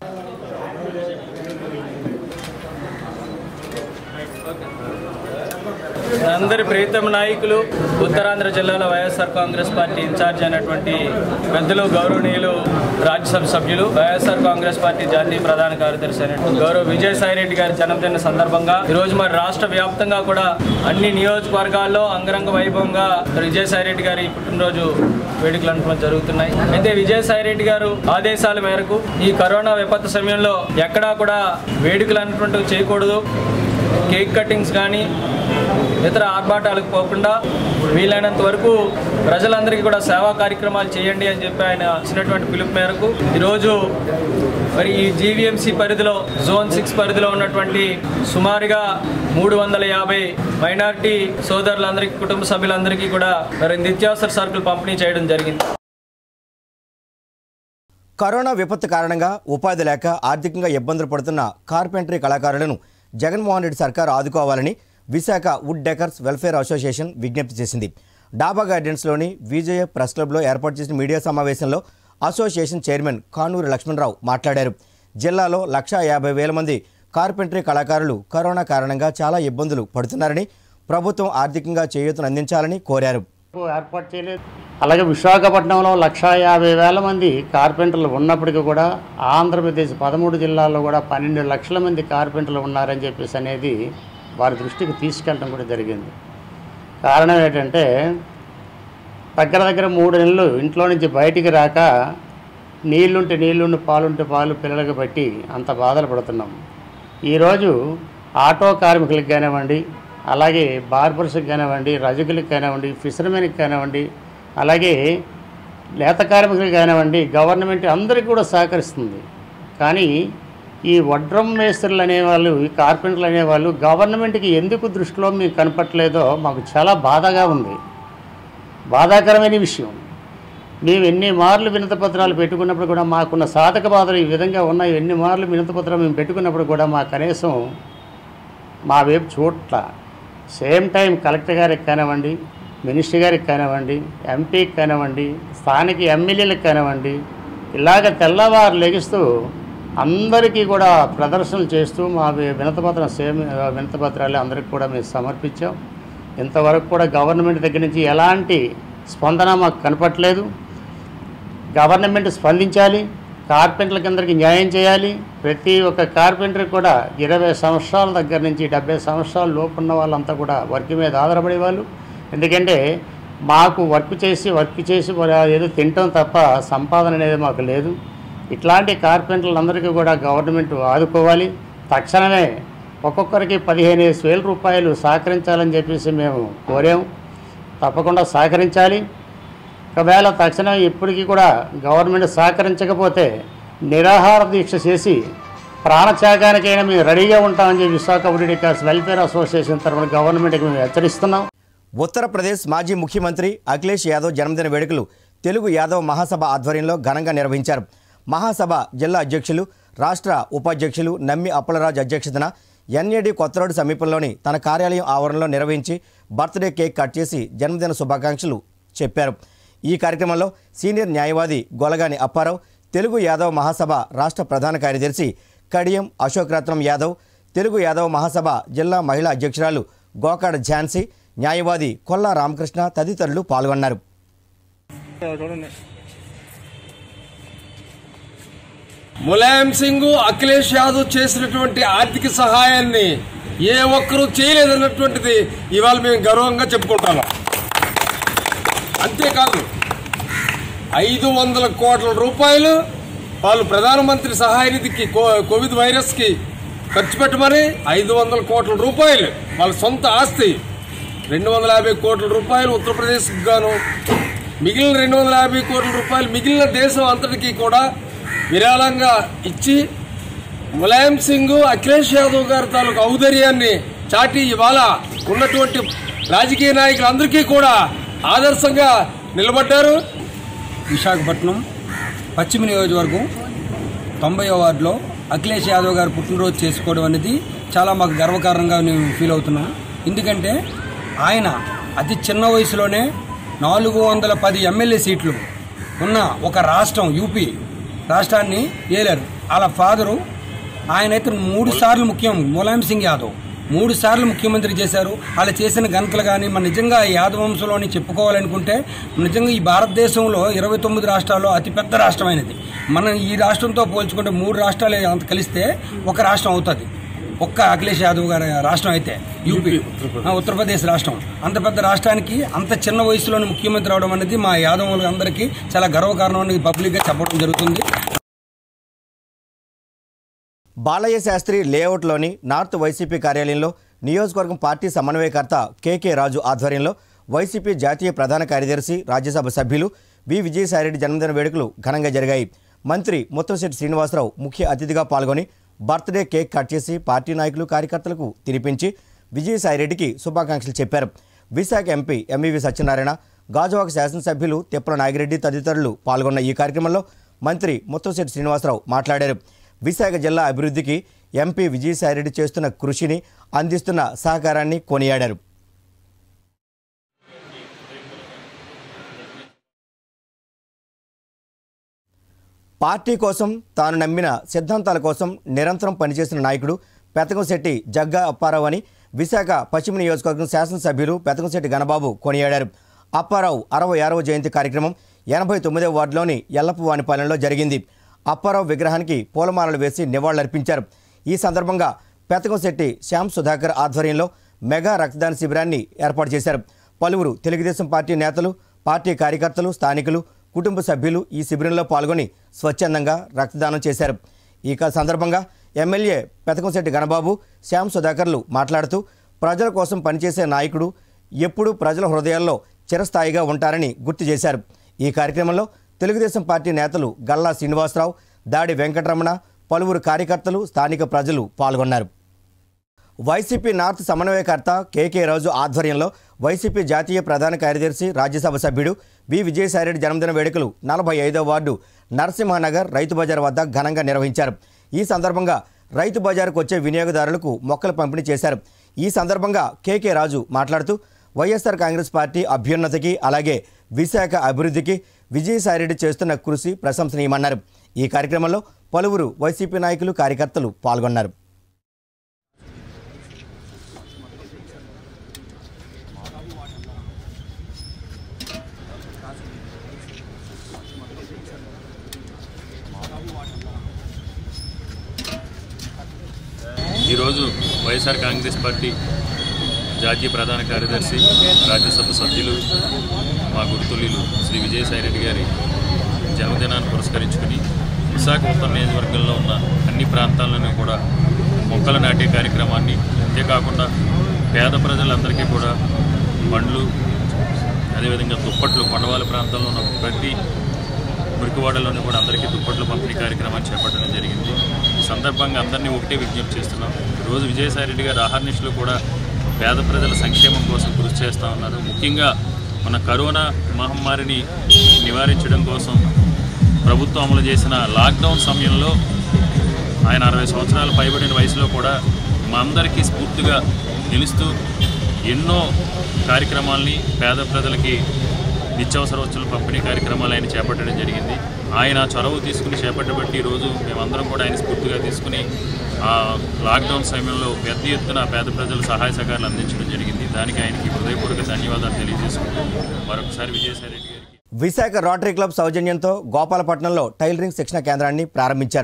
అందరి ప్రీతం నాయకులు ఉత్తరాంధ్ర జిల్లాల వైఎస్ఆర్ కాంగ్రెస్ పార్టీ ఇన్ఛార్జ్ అయినటువంటి పెద్దలు గౌరవనీయులు రాజ్యసభ సభ్యులు వైఎస్ఆర్ కాంగ్రెస్ పార్టీ జాతీయ ప్రధాన కార్యదర్శి అయినటువంటి గౌరవ విజయసాయి రెడ్డి గారి జన్మదిన సందర్భంగా ఈ రోజు మరి రాష్ట్ర వ్యాప్తంగా కూడా అన్ని నియోజకవర్గాల్లో అంగరంగ వైభవంగా విజయసాయి రెడ్డి గారి పుట్టినరోజు వేడుకలు అనుకోవడం జరుగుతున్నాయి అయితే విజయసాయి రెడ్డి గారు ఆదేశాల మేరకు ఈ కరోనా విపత్తు సమయంలో ఎక్కడా కూడా వేడుకలు అన్నటువంటివి చేయకూడదు కేక్ కటింగ్స్ కానీ ఇతర ఆర్భాటాలకు పోకుండా వీలైనంత వరకు ప్రజలందరికీ కూడా సేవా కార్యక్రమాలు చేయండి అని చెప్పి ఆయన ఇచ్చినటువంటి పిలుపు మేరకు ఈరోజు మరి ఈ జీవీఎంసీ పరిధిలో జోన్ సిక్స్ పరిధిలో ఉన్నటువంటి సుమారుగా మూడు వందల యాభై మైనారిటీ సోదరులందరికీ కుటుంబ సభ్యులందరికీ కూడా మరి నిత్యావసర సరుకులు పంపిణీ చేయడం జరిగింది కరోనా విపత్తు కారణంగా ఉపాధి లేక ఆర్థికంగా ఇబ్బందులు పడుతున్న కార్పెంటరీ కళాకారులను జగన్మోహన్ రెడ్డి సర్కారు ఆదుకోవాలని Visakha wood decors welfare association విజ్ఞప్తి చేసింది డాబా గార్డెన్స్లోని విజయ ప్రెస్ క్లబ్లో ఏర్పాటు చేసిన మీడియా సమావేశంలో అసోసియేషన్ చైర్మన్ కానూరి లక్ష్మణరావు మాట్లాడారు జిల్లాలో లక్షా యాభై వేల మంది కార్పెంటరీ కళాకారులు కరోనా కారణంగా చాలా ఇబ్బందులు పడుతున్నారని ప్రభుత్వం ఆర్థికంగా చేయూతను అందించాలని కోరారు ఏర్పాటు చేయలేదు అలాగే విశాఖపట్నంలో లక్షా యాభై వేల మంది కార్పెంటర్లు ఉన్నప్పటికీ కూడా ఆంధ్రప్రదేశ్ పదమూడు జిల్లాల్లో కూడా పన్నెండు లక్షల మంది కార్పెంటర్లు ఉన్నారని చెప్పేసి అనేది వారి దృష్టికి తీసుకెళ్ళడం కూడా జరిగింది కారణం ఏంటంటే దగ్గర దగ్గర మూడు నెలలు ఇంట్లో నుంచి బయటికి రాక నీళ్లుంటే నీళ్లుండి పాలుంటే పాలు పిల్లలకు బట్టి అంత బాధలు పడుతున్నాం ఈరోజు ఆటో కార్మికులకు కానివ్వండి అలాగే బార్బర్స్కి కానివ్వండి రజకులకు కానివ్వండి ఫిషర్మెన్కి కానివ్వండి అలాగే నేత కార్మికులకు కానివ్వండి గవర్నమెంట్ అందరికీ కూడా సహకరిస్తుంది కానీ ఈ వడ్రం మేస్త్రులు అనేవాళ్ళు ఈ కార్పెంటర్లు అనేవాళ్ళు గవర్నమెంట్కి ఎందుకు దృష్టిలో మీకు కనపట్లేదో మాకు చాలా బాధగా ఉంది బాధాకరమైన విషయం మేము ఎన్ని మార్లు వినతి పత్రాలు పెట్టుకున్నప్పుడు కూడా మాకున్న సాధక బాధలు ఈ విధంగా ఉన్నాయి ఎన్ని మార్లు వినతి పత్రాలు మేము పెట్టుకున్నప్పుడు కూడా మా కనీసం మా వైపు చూట్ల సేమ్ టైం కలెక్టర్ గారికి కానివ్వండి మినిస్టర్ గారికి కానివ్వండి ఎంపీకి కానివ్వండి స్థానిక ఎమ్మెల్యేలకు కానివ్వండి ఇలాగ తెల్లవారు లెగిస్తూ అందరికీ కూడా ప్రదర్శనలు చేస్తూ మా వినతపత్రం సేమ్ వినతపత్రాలు అందరికీ కూడా మేము సమర్పించాం ఇంతవరకు కూడా గవర్నమెంట్ దగ్గర నుంచి ఎలాంటి స్పందన మాకు కనపట్లేదు గవర్నమెంట్ స్పందించాలి కార్పెంటర్ల కిందకి న్యాయం చేయాలి ప్రతి ఒక్క కార్పెంటర్ కూడా ఇరవై సంవత్సరాల దగ్గర నుంచి డెబ్బై సంవత్సరాల లోపు ఉన్న వాళ్ళంతా కూడా వర్క్ మీద ఆధారపడే వాళ్ళు ఎందుకంటే మాకు వర్క్ చేసి వర్క్ చేసి మరి ఏదో తినటం తప్ప సంపాదన అనేది మాకు లేదు ఇట్లాంటి కార్పెంటర్లందరికీ కూడా గవర్నమెంట్ ఆదుకోవాలి తక్షణమే ఒక్కొక్కరికి పదిహేను వేల రూపాయలు సహకరించాలని చెప్పేసి మేము కోరాము తప్పకుండా సహకరించాలి ఒకవేళ తక్షణం ఇప్పటికీ కూడా గవర్నమెంట్ సహకరించకపోతే నిరాహార దీక్ష చేసి ప్రాణత్యాగానికైనా మేము రెడీగా ఉంటామని చెప్పి విశాఖ ఉడికాస్ వెల్ఫేర్ అసోసియేషన్ తరఫున గవర్నమెంట్కి మేము హెచ్చరిస్తున్నాం ఉత్తరప్రదేశ్ మాజీ ముఖ్యమంత్రి అఖిలేష్ యాదవ్ జన్మదిన వేడుకలు తెలుగు యాదవ్ మహాసభ ఆధ్వర్యంలో ఘనంగా నిర్వహించారు మహాసభ జిల్లా అధ్యక్షులు రాష్ట్ర ఉపాధ్యక్షులు నమ్మి అప్పలరాజు అధ్యక్షతన ఎన్ఏడి కొత్తరోడ్ సమీపంలోని తన కార్యాలయం ఆవరణలో నిర్వహించి బర్త్డే కేక్ కట్ చేసి జన్మదిన శుభాకాంక్షలు చెప్పారు ఈ కార్యక్రమంలో సీనియర్ న్యాయవాది గొలగాని అప్పారావు తెలుగు యాదవ్ మహాసభ రాష్ట్ర ప్రధాన కార్యదర్శి కడియం అశోక్ రత్నం యాదవ్ తెలుగు యాదవ్ మహాసభ జిల్లా మహిళా అధ్యక్షురాలు గోకాడ ఝాన్సీ న్యాయవాది కొల్లా రామకృష్ణ తదితరులు పాల్గొన్నారు ములాయం సింగ్ అఖిలేష్ యాదవ్ చేసినటువంటి ఆర్థిక సహాయాన్ని ఏ ఒక్కరూ చేయలేదన్నటువంటిది ఇవాళ మేము గర్వంగా చెప్పుకుంటాము అంతేకాదు ఐదు వందల కోట్ల రూపాయలు వాళ్ళు ప్రధానమంత్రి సహాయ నిధికి కో- కోవిడ్ వైరస్కి ఖర్చు పెట్టమని ఐదు వందల కోట్ల రూపాయలు వాళ్ళ సొంత ఆస్తి రెండు వందల యాభై కోట్ల రూపాయలు ఉత్తరప్రదేశ్కి గాను మిగిలిన రెండు వందల యాభై కోట్ల రూపాయలు మిగిలిన దేశం అంతటికీ కూడా విరాళంగా ఇచ్చి ములాయం సింగ్ అఖిలేష్ యాదవ్ గారి తాలూకు ఔదర్యాన్ని చాటి ఇవాళ ఉన్నటువంటి రాజకీయ నాయకులందరికీ కూడా ఆదర్శంగా నిలబడ్డారు విశాఖపట్నం పశ్చిమ నియోజకవర్గం తొంభై వార్డులో అఖిలేష్ యాదవ్ గారు పుట్టినరోజు చేసుకోవడం అనేది చాలా మాకు గర్వకారణంగా నేను ఫీల్ అవుతున్నాను ఎందుకంటే ఆయన అతి చిన్న వయసులోనే నాలుగు వందల పది ఎమ్మెల్యే సీట్లు ఉన్న ఒక రాష్ట్రం యూపీ రాష్ట్రాన్ని ఏలారు వాళ్ళ ఫాదరు ఆయన అయితే మూడు సార్లు ముఖ్యం ములాయం సింగ్ యాదవ్ మూడు సార్లు ముఖ్యమంత్రి చేశారు అలా చేసిన ఘనతలు కానీ మన నిజంగా ఈ యాదవ వంశంలోని చెప్పుకోవాలనుకుంటే నిజంగా ఈ భారతదేశంలో ఇరవై తొమ్మిది రాష్ట్రాల్లో అతిపెద్ద రాష్ట్రమైనది మనం ఈ రాష్ట్రంతో పోల్చుకుంటే మూడు రాష్ట్రాలు అంత కలిస్తే ఒక రాష్ట్రం అవుతుంది ఒక్క అఖిలేష్ యాదవ్ గారి రాష్ట్రం అయితే యూపీ ఆ, ఉత్తరప్రదేశ్ రాష్ట్రం అంత పెద్ద రాష్ట్రానికి అంత చిన్న వయసులోని ముఖ్యమంత్రి అవడం అనేది మా యాదవ్ అందరికీ చాలా గర్వకారణం అని పబ్లిక్గా చెప్పడం జరుగుతుంది బాలయ్య శాస్త్రి లేఅవుట్లోని నార్త్ వైసీపీ కార్యాలయంలో నియోజకవర్గం పార్టీ సమన్వయకర్త కేకే రాజు ఆధ్వర్యంలో వైసీపీ జాతీయ ప్రధాన కార్యదర్శి రాజ్యసభ సభ్యులు వి విజయసాయిరెడ్డి జన్మదిన వేడుకలు ఘనంగా జరిగాయి మంత్రి ముత్తంశెట్టి శ్రీనివాసరావు ముఖ్య అతిథిగా పాల్గొని బర్త్డే కేక్ కట్ చేసి పార్టీ నాయకులు కార్యకర్తలకు తినిపించి విజయసాయిరెడ్డికి శుభాకాంక్షలు చెప్పారు విశాఖ ఎంపీ ఎంఈవి సత్యనారాయణ గాజువాక శాసనసభ్యులు తిప్పల నాగిరెడ్డి తదితరులు పాల్గొన్న ఈ కార్యక్రమంలో మంత్రి ముత్తంశెట్టి శ్రీనివాసరావు మాట్లాడారు విశాఖ జిల్లా అభివృద్ధికి ఎంపీ విజయసాయిరెడ్డి చేస్తున్న కృషిని అందిస్తున్న సహకారాన్ని కొనియాడారు పార్టీ కోసం తాను నమ్మిన సిద్ధాంతాల కోసం నిరంతరం పనిచేసిన నాయకుడు పెతకంశెట్టి జగ్గా అప్పారావు అని విశాఖ పశ్చిమ నియోజకవర్గం శాసనసభ్యులు పెతకంశెట్టి గణబాబు కొనియాడారు అప్పారావు అరవై ఆరవ జయంతి కార్యక్రమం ఎనభై తొమ్మిదవ వార్డులోని ఎల్లప్పవానిపాలెంలో జరిగింది అప్పారావు విగ్రహానికి పూలమాలలు వేసి నివాళులర్పించారు ఈ సందర్భంగా పెతకంశెట్టి శ్యామ్ సుధాకర్ ఆధ్వర్యంలో మెగా రక్తదాన శిబిరాన్ని ఏర్పాటు చేశారు పలువురు తెలుగుదేశం పార్టీ నేతలు పార్టీ కార్యకర్తలు స్థానికులు కుటుంబ సభ్యులు ఈ శిబిరంలో పాల్గొని స్వచ్ఛందంగా రక్తదానం చేశారు ఈ క- సందర్భంగా ఎమ్మెల్యే పెతకంశెట్టి గణబాబు శ్యామ్ సుధాకర్లు మాట్లాడుతూ ప్రజల కోసం పనిచేసే నాయకుడు ఎప్పుడూ ప్రజల హృదయాల్లో చిరస్థాయిగా ఉంటారని గుర్తు చేశారు ఈ కార్యక్రమంలో తెలుగుదేశం పార్టీ నేతలు గల్లా శ్రీనివాసరావు దాడి వెంకటరమణ పలువురు కార్యకర్తలు స్థానిక ప్రజలు పాల్గొన్నారు వైసీపీ నార్త్ సమన్వయకర్త కేకే రాజు ఆధ్వర్యంలో వైసీపీ జాతీయ ప్రధాన కార్యదర్శి రాజ్యసభ సభ్యుడు వి విజయసాయిరెడ్డి జన్మదిన వేడుకలు నలభై ఐదో వార్డు నరసింహనగర్ రైతు బజార్ వద్ద ఘనంగా నిర్వహించారు ఈ సందర్భంగా రైతు బజారుకు వచ్చే వినియోగదారులకు మొక్కలు పంపిణీ చేశారు ఈ సందర్భంగా కేకే రాజు మాట్లాడుతూ వైఎస్ఆర్ కాంగ్రెస్ పార్టీ అభ్యున్నతికి అలాగే విశాఖ అభివృద్ధికి విజయసాయిరెడ్డి చేస్తున్న కృషి ప్రశంసనీయమన్నారు ఈ కార్యక్రమంలో పలువురు వైసీపీ నాయకులు కార్యకర్తలు పాల్గొన్నారు ఈరోజు వైఎస్ఆర్ కాంగ్రెస్ పార్టీ జాతీయ ప్రధాన కార్యదర్శి రాజ్యసభ సభ్యులు మా గుర్తుల్యులు శ్రీ విజయసాయిరెడ్డి గారి జన్మదినాన్ని పురస్కరించుకుని విశాఖ ఉత్తర నియోజకవర్గంలో ఉన్న అన్ని ప్రాంతాలను కూడా మొక్కలు నాటే కార్యక్రమాన్ని అంతేకాకుండా పేద ప్రజలందరికీ కూడా పండ్లు అదేవిధంగా దుప్పట్లు కొండవాళ్ళ ప్రాంతంలో ఉన్న ప్రతి మురికివాడలోని కూడా అందరికీ దుప్పట్లు పంపిణీ కార్యక్రమాన్ని చేపట్టడం జరిగింది ఈ సందర్భంగా అందరినీ ఒకటే విజ్ఞప్తి చేస్తున్నాం ఈరోజు విజయసాయిరెడ్డి గారు ఆహర్నిశలు కూడా పేద ప్రజల సంక్షేమం కోసం కృషి చేస్తూ ఉన్నారు ముఖ్యంగా మన కరోనా మహమ్మారిని నివారించడం కోసం ప్రభుత్వం అమలు చేసిన లాక్డౌన్ సమయంలో ఆయన అరవై సంవత్సరాలు పైబడిన వయసులో కూడా మా అందరికీ స్ఫూర్తిగా నిలుస్తూ ఎన్నో కార్యక్రమాల్ని పేద ప్రజలకి నిత్యావసర వస్తువుల పంపిణీ కార్యక్రమాలు ఆయన చేపట్టడం జరిగింది ఆయన చొరవ తీసుకుని చేపట్టబట్టి ఈరోజు మేమందరం కూడా ఆయన స్ఫూర్తిగా తీసుకుని ఆ లాక్డౌన్ సమయంలో పెద్ద ఎత్తున పేద ప్రజలు సహాయ సహకారాలు అందించడం జరిగింది దానికి ఆయనకి హృదయపూర్వక ధన్యవాదాలు తెలియజేసుకుంటూ మరొకసారి విజయసాయి రెడ్డి గారికి విశాఖ రోటరీ క్లబ్ సౌజన్యంతో గోపాలపట్నంలో టైలరింగ్ శిక్షణ కేంద్రాన్ని ప్రారంభించారు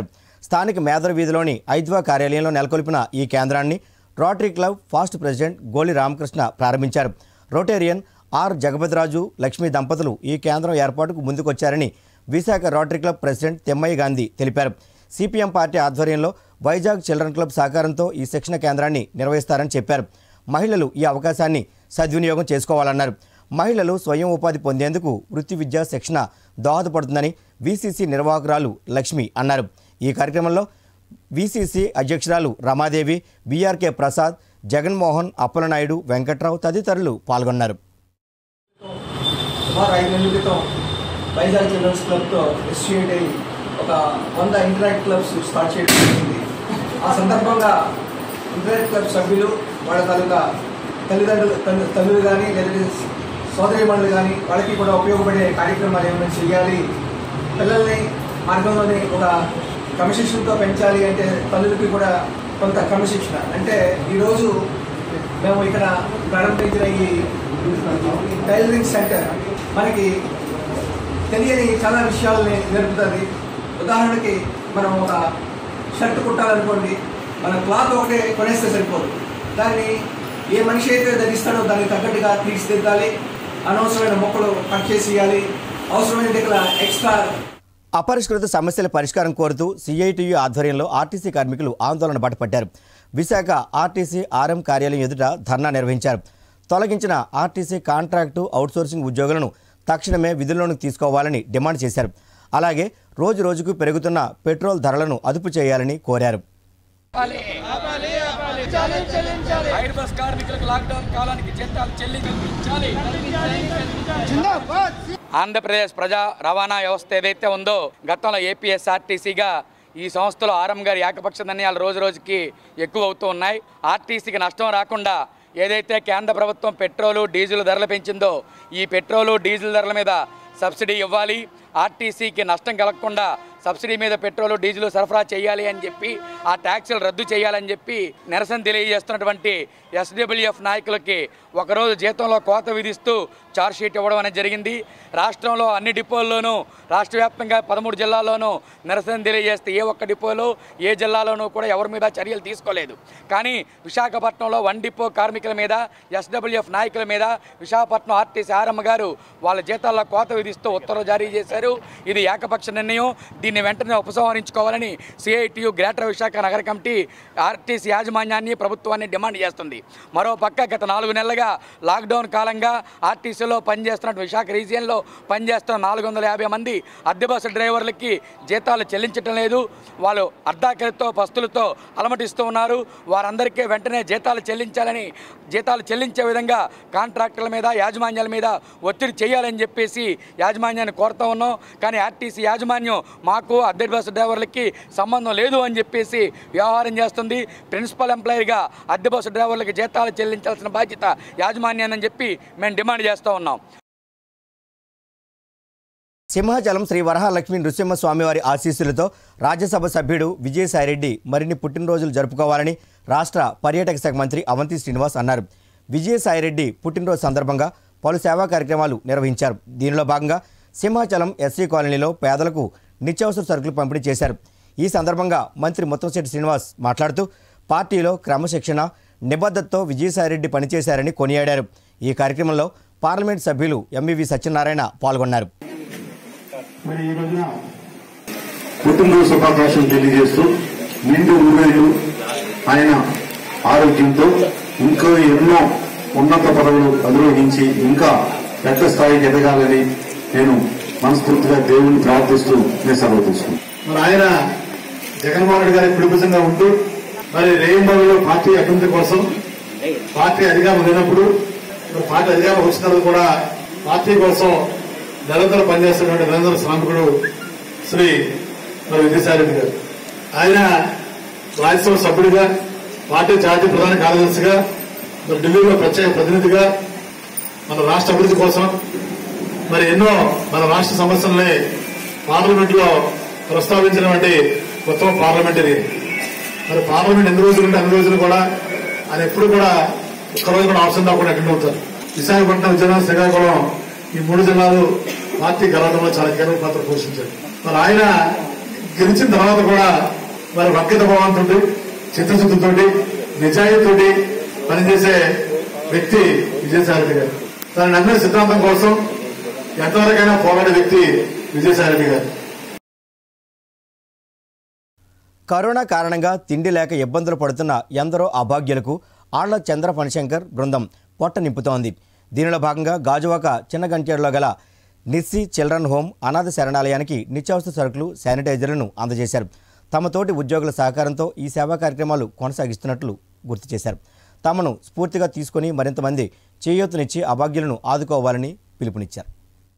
స్థానిక మేదర వీధిలోని ఐద్వా కార్యాలయంలో నెలకొల్పిన ఈ కేంద్రాన్ని రోటరీ క్లబ్ ఫాస్ట్ ప్రెసిడెంట్ గోలి రామకృష్ణ ప్రారంభించారు రోటేరియన్ ఆర్ జగపతిరాజు లక్ష్మీ దంపతులు ఈ కేంద్రం ఏర్పాటుకు ముందుకొచ్చారని Visakha rotary club president Temmayya Gandhi తెలిపారు సిపిఎం పార్టీ ఆధ్వర్యంలో వైజాగ్ చిల్డ్రన్ క్లబ్ సహకారంతో ఈ శిక్షణ కేంద్రాన్ని నిర్వహిస్తారని చెప్పారు మహిళలు ఈ అవకాశాన్ని సద్వినియోగం చేసుకోవాలన్నారు మహిళలు స్వయం ఉపాధి పొందేందుకు వృత్తి విద్యా శిక్షణ దోహదపడుతుందని వీసీసీ నిర్వాహకురాలు లక్ష్మి అన్నారు ఈ కార్యక్రమంలో వీసీసీ అధ్యక్షురాలు రమాదేవి బీఆర్కే ప్రసాద్ జగన్మోహన్ అప్పలనాయుడు వెంకట్రావు తదితరులు పాల్గొన్నారు సుమారు ఐదు నెలల క్రితం వైజాగ్ చిల్డ్రన్స్ క్లబ్తో అసోసియేట్ అయ్యి ఒక వంద ఇంటరాక్ట్ క్లబ్స్ స్టార్ట్ చేయడం జరిగింది ఆ సందర్భంగా ఇంటరాక్ట్ క్లబ్ సభ్యులు వాళ్ళ తాలూకా తల్లిదండ్రులు తల్లి తల్లులు కానీ లేదంటే సోదరిమణులు కానీ వాళ్ళకి కూడా ఉపయోగపడే కార్యక్రమాలు ఏమైనా చేయాలి పిల్లల్ని మార్గంలోనే ఒక క్రమశిక్షణతో పెంచాలి అంటే తల్లులకి కూడా కొంత క్రమశిక్షణ అంటే ఈరోజు మేము ఇక్కడ ప్రారంభించిన ఈ టైలరింగ్ సెంటర్ మనకి తెలియని చాలా విషయాలని నేర్పుతుంది ఉదాహరణకి మనం ఒక షర్ట్ కుట్టాలనుకోండి మన క్లాత్ ఒకటే కొనేస్తే సరిపోదు దాన్ని ఏ మనిషి అయితే ధరిస్తాడో దానికి తగ్గట్టుగా తీర్చిదిద్దాలి అనవసరమైన మొక్కలు కట్ చేసి ఇవ్వాలి అవసరమైన దగ్గర ఎక్స్ట్రా అపరిష్కృత సమస్యల పరిష్కారం కోరుతూ సిఐటియు ఆధ్వర్యంలో ఆర్టీసీ కార్మికులు ఆందోళన బాటపట్టారు విశాఖ ఆర్టీసీ ఆర్ఎం కార్యాలయం ఎదుట ధర్నా నిర్వహించారు తొలగించిన ఆర్టీసీ కాంట్రాక్టు అవుట్సోర్సింగ్ ఉద్యోగులను తక్షణమే విధుల్లోకి తీసుకోవాలని డిమాండ్ చేశారు అలాగే రోజు రోజుకు పెరుగుతున్న పెట్రోల్ ధరలను అదుపు చేయాలని కోరారు హైర్ బస్ కార్మికులకు లాక్డౌన్ కాలానికి జీతాలు చెల్లించాలి ఆంధ్రప్రదేశ్ ప్రజా రవాణా వ్యవస్థ ఏదైతే ఉందో గతంలో ఏపీఎస్ఆర్టీసీగా ఈ సంస్థలో ఆరం గారి ఏకపక్ష నిర్ణయాలు రోజు రోజుకి ఎక్కువ అవుతూ ఉన్నాయి ఆర్టీసీకి నష్టం రాకుండా ఏదైతే కేంద్ర ప్రభుత్వం పెట్రోలు డీజిల్ ధరలు పెంచిందో ఈ పెట్రోలు డీజిల్ ధరల మీద సబ్సిడీ ఇవ్వాలి ఆర్టీసీకి నష్టం కలగకుండా సబ్సిడీ మీద పెట్రోల్ డీజిల్ సరఫరా చేయాలి అని చెప్పి ఆ ట్యాక్సులు రద్దు చేయాలని చెప్పి నిరసన తెలియజేస్తున్నటువంటి ఎస్డబ్ల్యూఎఫ్ నాయకులకి ఒకరోజు జీతంలో కోత విధిస్తూ చార్జ్షీట్ ఇవ్వడం అనేది జరిగింది రాష్ట్రంలో అన్ని డిపోల్లోనూ రాష్ట్ర వ్యాప్తంగా పదమూడు జిల్లాల్లోనూ నిరసన తెలియజేస్తే ఏ ఒక్క డిపోలో ఏ జిల్లాలోనూ కూడా ఎవరి మీద చర్యలు తీసుకోలేదు కానీ విశాఖపట్నంలో వన్ డిపో కార్మికుల మీద ఎస్డబ్ల్యూఎఫ్ నాయకుల మీద విశాఖపట్నం ఆర్టీసీ ఆరమ్మ గారు వాళ్ళ జీతాల్లో కోత విధిస్తూ ఉత్తర్వులు జారీ చేశారు ఇది ఏకపక్ష నిర్ణయం దీన్ని వెంటనే ఉపసంహరించుకోవాలని సిఐటియు గ్రేటర్ విశాఖ నగర కమిటీ ఆర్టీసీ యాజమాన్యాన్ని ప్రభుత్వాన్ని డిమాండ్ చేస్తుంది మరో పక్క గత నాలుగు నెలలుగా లాక్డౌన్ కాలంగా ఆర్టీసీలో పనిచేస్తున్న విశాఖ రీజియన్లో పనిచేస్తున్న నాలుగు వందల యాభై మంది అద్దె బస్సు డ్రైవర్లకి జీతాలు చెల్లించడం లేదు వాళ్ళు అర్ధాకలితో పస్తులతో అలమటిస్తూ ఉన్నారు వారందరికీ వెంటనే జీతాలు చెల్లించాలని జీతాలు చెల్లించే విధంగా కాంట్రాక్టర్ల మీద యాజమాన్యాల మీద ఒత్తిడి చేయాలని చెప్పేసి యాజమాన్యాన్ని కోరుతా ఉన్నాం కానీ ఆర్టీసీ యాజమాన్యం మాకు అద్దె బస్సు డ్రైవర్లకి సంబంధం లేదు అని చెప్పేసి వ్యవహారం చేస్తుంది ప్రిన్సిపల్ ఎంప్లాయీగా అద్దె బస్సు డ్రైవర్లకి జీతాలు చెల్లించాల్సిన బాధ్యత యాజమాన్యాన్ని చెప్పి మేము డిమాండ్ చేస్తూ ఉన్నాం సింహాచలం శ్రీ వరహాలక్ష్మి నృసింహస్వామివారి ఆశీస్సులతో రాజ్యసభ సభ్యుడు విజయసాయిరెడ్డి మరిన్ని పుట్టినరోజులు జరుపుకోవాలని రాష్ట్ర పర్యాటక శాఖ మంత్రి అవంతి శ్రీనివాస్ అన్నారు విజయసాయిరెడ్డి పుట్టినరోజు సందర్భంగా పలు సేవా కార్యక్రమాలు నిర్వహించారు దీనిలో భాగంగా సింహాచలం ఎస్సీ కాలనీలో పేదలకు నిత్యావసర సరుకులు పంపిణీ చేశారు ఈ సందర్భంగా మంత్రి ముత్తంశెట్టి శ్రీనివాస్ మాట్లాడుతూ పార్టీలో క్రమశిక్షణ నిబద్ధతతో విజయసాయిరెడ్డి పనిచేశారని కొనియాడారు ఈ కార్యక్రమంలో పార్లమెంట్ సభ్యులు ఎంవివి సత్యనారాయణ పాల్గొన్నారు మరి ఈ రోజున పుట్టినరోజు శుభాకాంక్షలు తెలియజేస్తూ నిండు నూరేళ్లు ఆయన ఆరోగ్యంతో ఇంకా ఎన్నో ఉన్నత పదవులు అధిరోహించి ఇంకా పెద్ద స్థాయికి ఎదగాలని నేను మనస్ఫూర్తిగా దేవుని ప్రార్థిస్తూ నేను సెలవు తీసుకున్నాను మరి ఆయన జగన్మోహన్ రెడ్డి గారి కుడిభుజంగా ఉంటూ మరి రేయింబాబులో పార్టీ అభివృద్ధి కోసం పార్టీ అధికారం లేనప్పుడు మరి పార్టీ అధికారం వచ్చిన తర్వాత కూడా పార్టీ కోసం నిరంతరం పనిచేస్తున్నటువంటి నిరంతర శ్రామికుడు శ్రీ మరి విజయసాయి రెడ్డి గారు ఆయన రాజ్యసభ సభ్యుడిగా పార్టీ జాతీయ ప్రధాన కార్యదర్శిగా మరి ఢిల్లీలో ప్రత్యేక ప్రతినిధిగా మన రాష్ట్ర అభివృద్ధి కోసం మరి ఎన్నో మన రాష్ట్ర సమస్యల్ని పార్లమెంట్ లో ప్రస్తావించినటువంటి ఉత్తమ పార్లమెంటరీ మరి పార్లమెంట్ ఎన్ని రోజులు ఉంటే అన్ని రోజులు కూడా ఆయన ఎప్పుడు కూడా ఒక్క రోజు కూడా అవసరం రాకుండా అటెండ్ అవుతారు విశాఖపట్నం విజయనగరం శ్రీకాకుళం ఈ మూడు జిల్లాలు పార్టీ గెలవడంలో చాలా కీలక పాత్ర పోషించారు మరి ఆయన గెలిచిన తర్వాత కూడా మరి వర్కిత భావంతో చిత్తశుద్ధితోటి నిజాయితీతోటి పనిచేసే వ్యక్తి విజయసాయి రెడ్డి గారు తన నమ్మిన సిద్ధాంతం కోసం ఎంతవరకైనా పోరాడే వ్యక్తి విజయసాయి రెడ్డి గారు కరోనా కారణంగా తిండి లేక ఇబ్బందులు పడుతున్న ఎందరో అభాగ్యులకు ఆళ్ల చంద్ర ఫణిశంకర్ బృందం పొట్ట నింపుతోంది దీనిలో భాగంగా గాజువాక చిన్నగంటేరులో గల నిస్సి చిల్డ్రన్ హోమ్ అనాథ శరణాలయానికి నిత్యావసర సరుకులు శానిటైజర్లను అందజేశారు తమ తోటి ఉద్యోగుల సహకారంతో ఈ సేవా కార్యక్రమాలు కొనసాగిస్తున్నట్లు గుర్తు చేశారు తమను స్ఫూర్తిగా తీసుకుని మరింతమంది చేయూతనిచ్చి అభాగ్యులను ఆదుకోవాలని పిలుపునిచ్చారు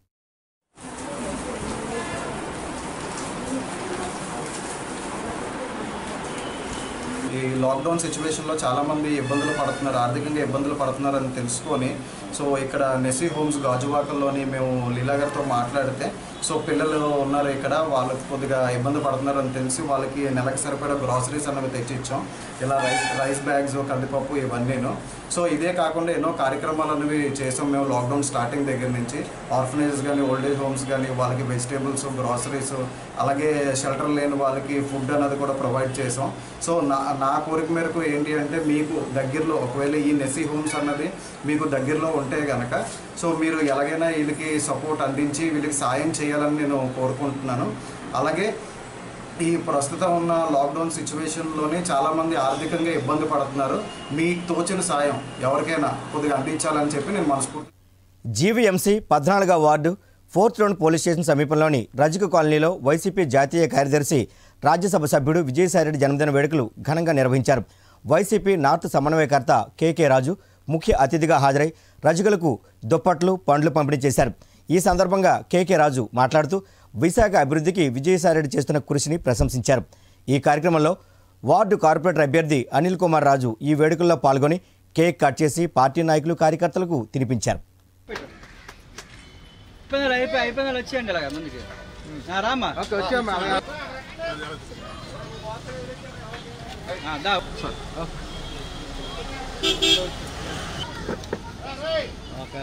ఈ లాక్డౌన్ సిచ్యువేషన్లో చాలామంది ఇబ్బందులు పడుతున్నారు ఆర్థికంగా ఇబ్బందులు పడుతున్నారని తెలుసుకొని సో ఇక్కడ నెసీ హోమ్స్ గాజువాకల్లోని మేము లీలా గారితో మాట్లాడితే సో పిల్లలు ఉన్నారు ఇక్కడ వాళ్ళకి కొద్దిగా ఇబ్బంది పడుతున్నారని తెలిసి వాళ్ళకి నెలకు సరిపడా గ్రాసరీస్ అన్నవి తెచ్చిచ్చాం ఇలా రైస్ రైస్ బ్యాగ్స్ కందిపప్పు ఇవన్నీను సో ఇదే కాకుండా ఎన్నో కార్యక్రమాలు అనేవి చేసాం మేము లాక్డౌన్ స్టార్టింగ్ దగ్గర నుంచి ఆర్ఫనేజెస్ కానీ ఓల్డ్ ఏజ్ హోమ్స్ కానీ వాళ్ళకి వెజిటేబుల్స్ గ్రాసరీస్ అలాగే షెల్టర్ లేని వాళ్ళకి ఫుడ్ అనేది కూడా ప్రొవైడ్ చేసాం సో నా నా కోరిక మేరకు ఏంటి అంటే మీకు దగ్గరలో ఒకవేళ ఈ నెసీ హోమ్స్ అన్నది మీకు దగ్గరలో ఉంటే గనక సో మీరు ఎలాగైనా వీళ్ళకి సపోర్ట్ అందించి వీళ్ళకి సాయం చేయాలని నేను కోరుకుంటున్నాను అలాగే ఈ ప్రస్తుతం ఉన్న లాక్డౌన్ సిచ్యువేషన్లోనే చాలామంది ఆర్థికంగా ఇబ్బంది పడుతున్నారు మీకు తోచిన సాయం ఎవరికైనా కొద్దిగా అందించాలని చెప్పి నేను మనస్ఫూర్తి జీవీఎంసీ పద్నాలుగవ ward fourth round police station సమీపంలోని రజక కాలనీలో వైసీపీ జాతీయ కార్యదర్శి రాజ్యసభ సభ్యుడు విజయసాయిరెడ్డి జన్మదిన వేడుకలు ఘనంగా నిర్వహించారు వైసీపీ నార్త్ సమన్వయకర్త కేకే రాజు ముఖ్య అతిథిగా హాజరై రజకులకు దుప్పట్లు పండ్లు పంపిణీ చేశారు ఈ సందర్భంగా కేకే రాజు మాట్లాడుతూ విశాఖ అభివృద్ధికి విజయసాయిరెడ్డి చేస్తున్న కృషిని ప్రశంసించారు ఈ కార్యక్రమంలో వార్డు కార్పొరేటర్ అభ్యర్థి అనిల్ కుమార్ రాజు ఈ వేడుకల్లో పాల్గొని కేక్ కట్ చేసి పార్టీ నాయకులు కార్యకర్తలకు తినిపించారు అయిపోయింది అయిపోయి అయిపోయింది వచ్చేయండి ఇలాగ ముందుకి ఆ, రామ్మా ఆ, దా ఓకే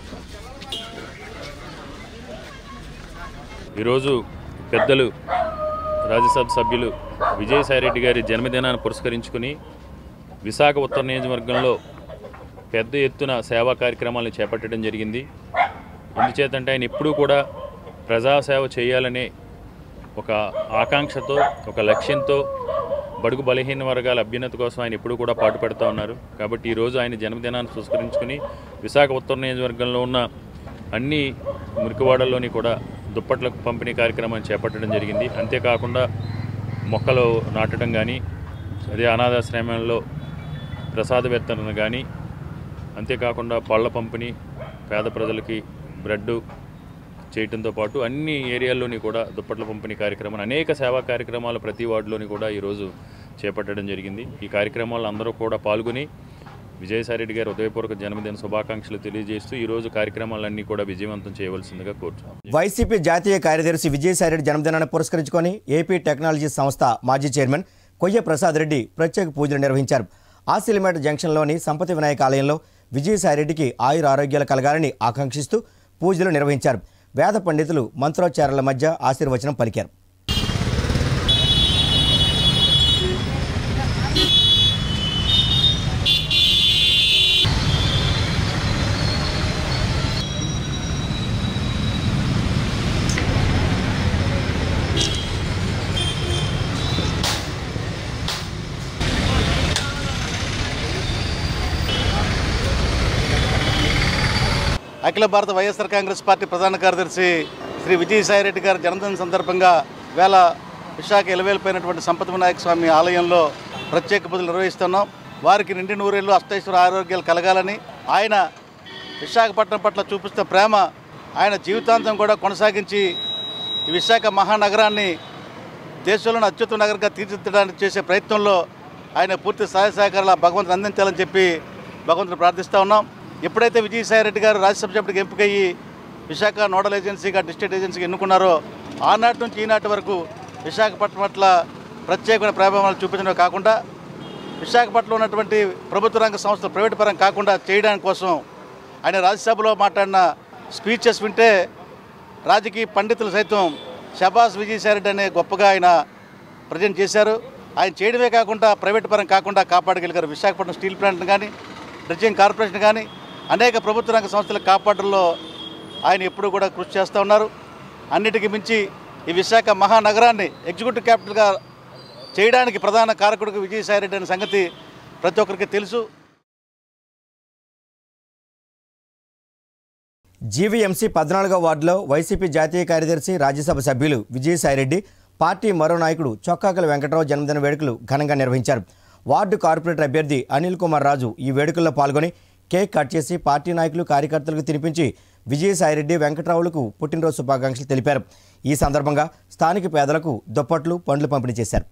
ఈరోజు పెద్దలు రాజ్యసభ సభ్యులు విజయసాయిరెడ్డి గారి జన్మదినాన్ని పురస్కరించుకుని విశాఖ ఉత్తర నియోజకవర్గంలో పెద్ద ఎత్తున సేవా కార్యక్రమాలను చేపట్టడం జరిగింది ఎందుచేతంటే ఆయన ఎప్పుడూ కూడా ప్రజాసేవ చేయాలనే ఒక ఆకాంక్షతో ఒక లక్ష్యంతో బడుగు బలహీన వర్గాల అభ్యున్నతి కోసం ఆయన ఎప్పుడూ కూడా పాటుపడుతూ ఉన్నారు కాబట్టి ఈరోజు ఆయన జన్మదినాన్ని పురస్కరించుకుని విశాఖ ఉత్తర నియోజకవర్గంలో ఉన్న అన్ని మురికివాడల్లోని కూడా దుప్పట్లకు పంపిణీ కార్యక్రమాన్ని చేపట్టడం జరిగింది అంతేకాకుండా మొక్కలు నాటడం కానీ అదే అనాథాశ్రమంలో ప్రసాద వితరణ కానీ అంతేకాకుండా పళ్ళ పంపిణీ పేద ప్రజలకి బ్రెడ్ చేయడంతో పాటు అన్ని ఏరియాల్లోని కూడా దుప్పట్ల పంపిణీ కార్యక్రమం అనేక సేవా కార్యక్రమాలు ప్రతి వార్డులోని కూడా ఈరోజు చేపట్టడం జరిగింది ఈ కార్యక్రమాల్లో అందరూ కూడా పాల్గొని విజయసాయిరెడ్డి గారి ఉదయపూర్వక జన్మదిన శుభాకాంక్షలు తెలియజేస్తూ ఈరోజు కార్యక్రమాలన్నీ కూడా విజయవంతం చేయవలసిందిగా కోరుతున్నాం వైసీపీ జాతీయ కార్యదర్శి విజయసాయిరెడ్డి జన్మదినాన్ని పురస్కరించుకొని ఏపీ టెక్నాలజీ సంస్థ మాజీ చైర్మన్ కొయ్య ప్రసాద్ రెడ్డి ప్రత్యేక పూజలు నిర్వహించారు ఆసిలిమేట జంక్షన్లోని సంపతి వినాయక ఆలయంలో విజయసాయిరెడ్డికి ఆయుర ఆరోగ్యాలు కలగాలని ఆకాంక్షిస్తూ పూజలు నిర్వహించారు వేద పండితులు మంత్రోచ్చారాల మధ్య ఆశీర్వచనం పలికారు అఖిల భారత వైఎస్ఆర్ కాంగ్రెస్ పార్టీ ప్రధాన కార్యదర్శి శ్రీ విజయసాయిరెడ్డి గారి జన్మదిన సందర్భంగా వేళ విశాఖ ఎలవేలిపోయినటువంటి సంపద వినాయక స్వామి ఆలయంలో ప్రత్యేక పూజలు నిర్వహిస్తున్నాం వారికి నిండి నూరేళ్ళు అష్టైశ్వర ఆరోగ్యాలు కలగాలని ఆయన విశాఖపట్నం పట్ల చూపిస్తున్న ప్రేమ ఆయన జీవితాంతం కూడా కొనసాగించి ఈ విశాఖ మహానగరాన్ని దేశంలోని అత్యుత్తమ నగరంగా తీర్చిదిద్దడానికి చేసే ప్రయత్నంలో ఆయన పూర్తి సహాయ సహకారాలు ఆ భగవంతుని అందించాలని చెప్పి భగవంతుని ప్రార్థిస్తూ ఉన్నాం ఎప్పుడైతే విజయసాయిరెడ్డి గారు రాజ్యసభ సభ్యుడికి ఎంపికయ్యి విశాఖ నోడల్ ఏజెన్సీగా డిస్ట్రిక్ట్ ఏజెన్సీగా ఎన్నుకున్నారో ఆనాటి నుంచి ఈనాటి వరకు విశాఖపట్నం పట్ల ప్రత్యేకమైన ప్రభావాలు చూపించడమే కాకుండా విశాఖపట్నంలో ఉన్నటువంటి ప్రభుత్వ రంగ సంస్థలు ప్రైవేట్ పరం కాకుండా చేయడానికి కోసం ఆయన రాజ్యసభలో మాట్లాడిన స్పీచెస్ వింటే రాజకీయ పండితులు సైతం షబాస్ విజయసాయిరెడ్డి అనే గొప్పగా ఆయన ప్రజెంట్ చేశారు ఆయన చేయడమే కాకుండా ప్రైవేట్ పరం కాకుండా కాపాడగలిగారు విశాఖపట్నం స్టీల్ ప్లాంట్ని కానీ డ్రెడ్జింగ్ కార్పొరేషన్ కానీ అనేక ప్రభుత్వ రంగ సంస్థలు కాపాడడంలో ఆయన ఎప్పుడూ కూడా కృషి చేస్తూ ఉన్నారు అన్నిటికీ మించి ఈ విశాఖ మహానగరాన్ని ఎగ్జిక్యూటివ్ క్యాపిటల్గా చేయడానికి ప్రధాన కారకుడికి విజయసాయిరెడ్డి అనే సంగతి ప్రతి ఒక్కరికి తెలుసు జీవీఎంసీ పద్నాలుగో వార్డులో వైసీపీ జాతీయ కార్యదర్శి రాజ్యసభ సభ్యులు విజయసాయిరెడ్డి పార్టీ మరో నాయకుడు చొక్కాకల వెంకటరావు జన్మదిన వేడుకలు ఘనంగా నిర్వహించారు వార్డు కార్పొరేటర్ అభ్యర్థి అనిల్ కుమార్ రాజు ఈ వేడుకల్లో పాల్గొని కేక్ కట్ చేసి పార్టీ నాయకులు కార్యకర్తలకు తినిపించి విజయసాయిరెడ్డి వెంకటరావులకు పుట్టినరోజు శుభాకాంక్షలు తెలిపారు ఈ సందర్భంగా స్థానిక పేదలకు దుప్పట్లు పండ్లు పంపిణీ చేశారు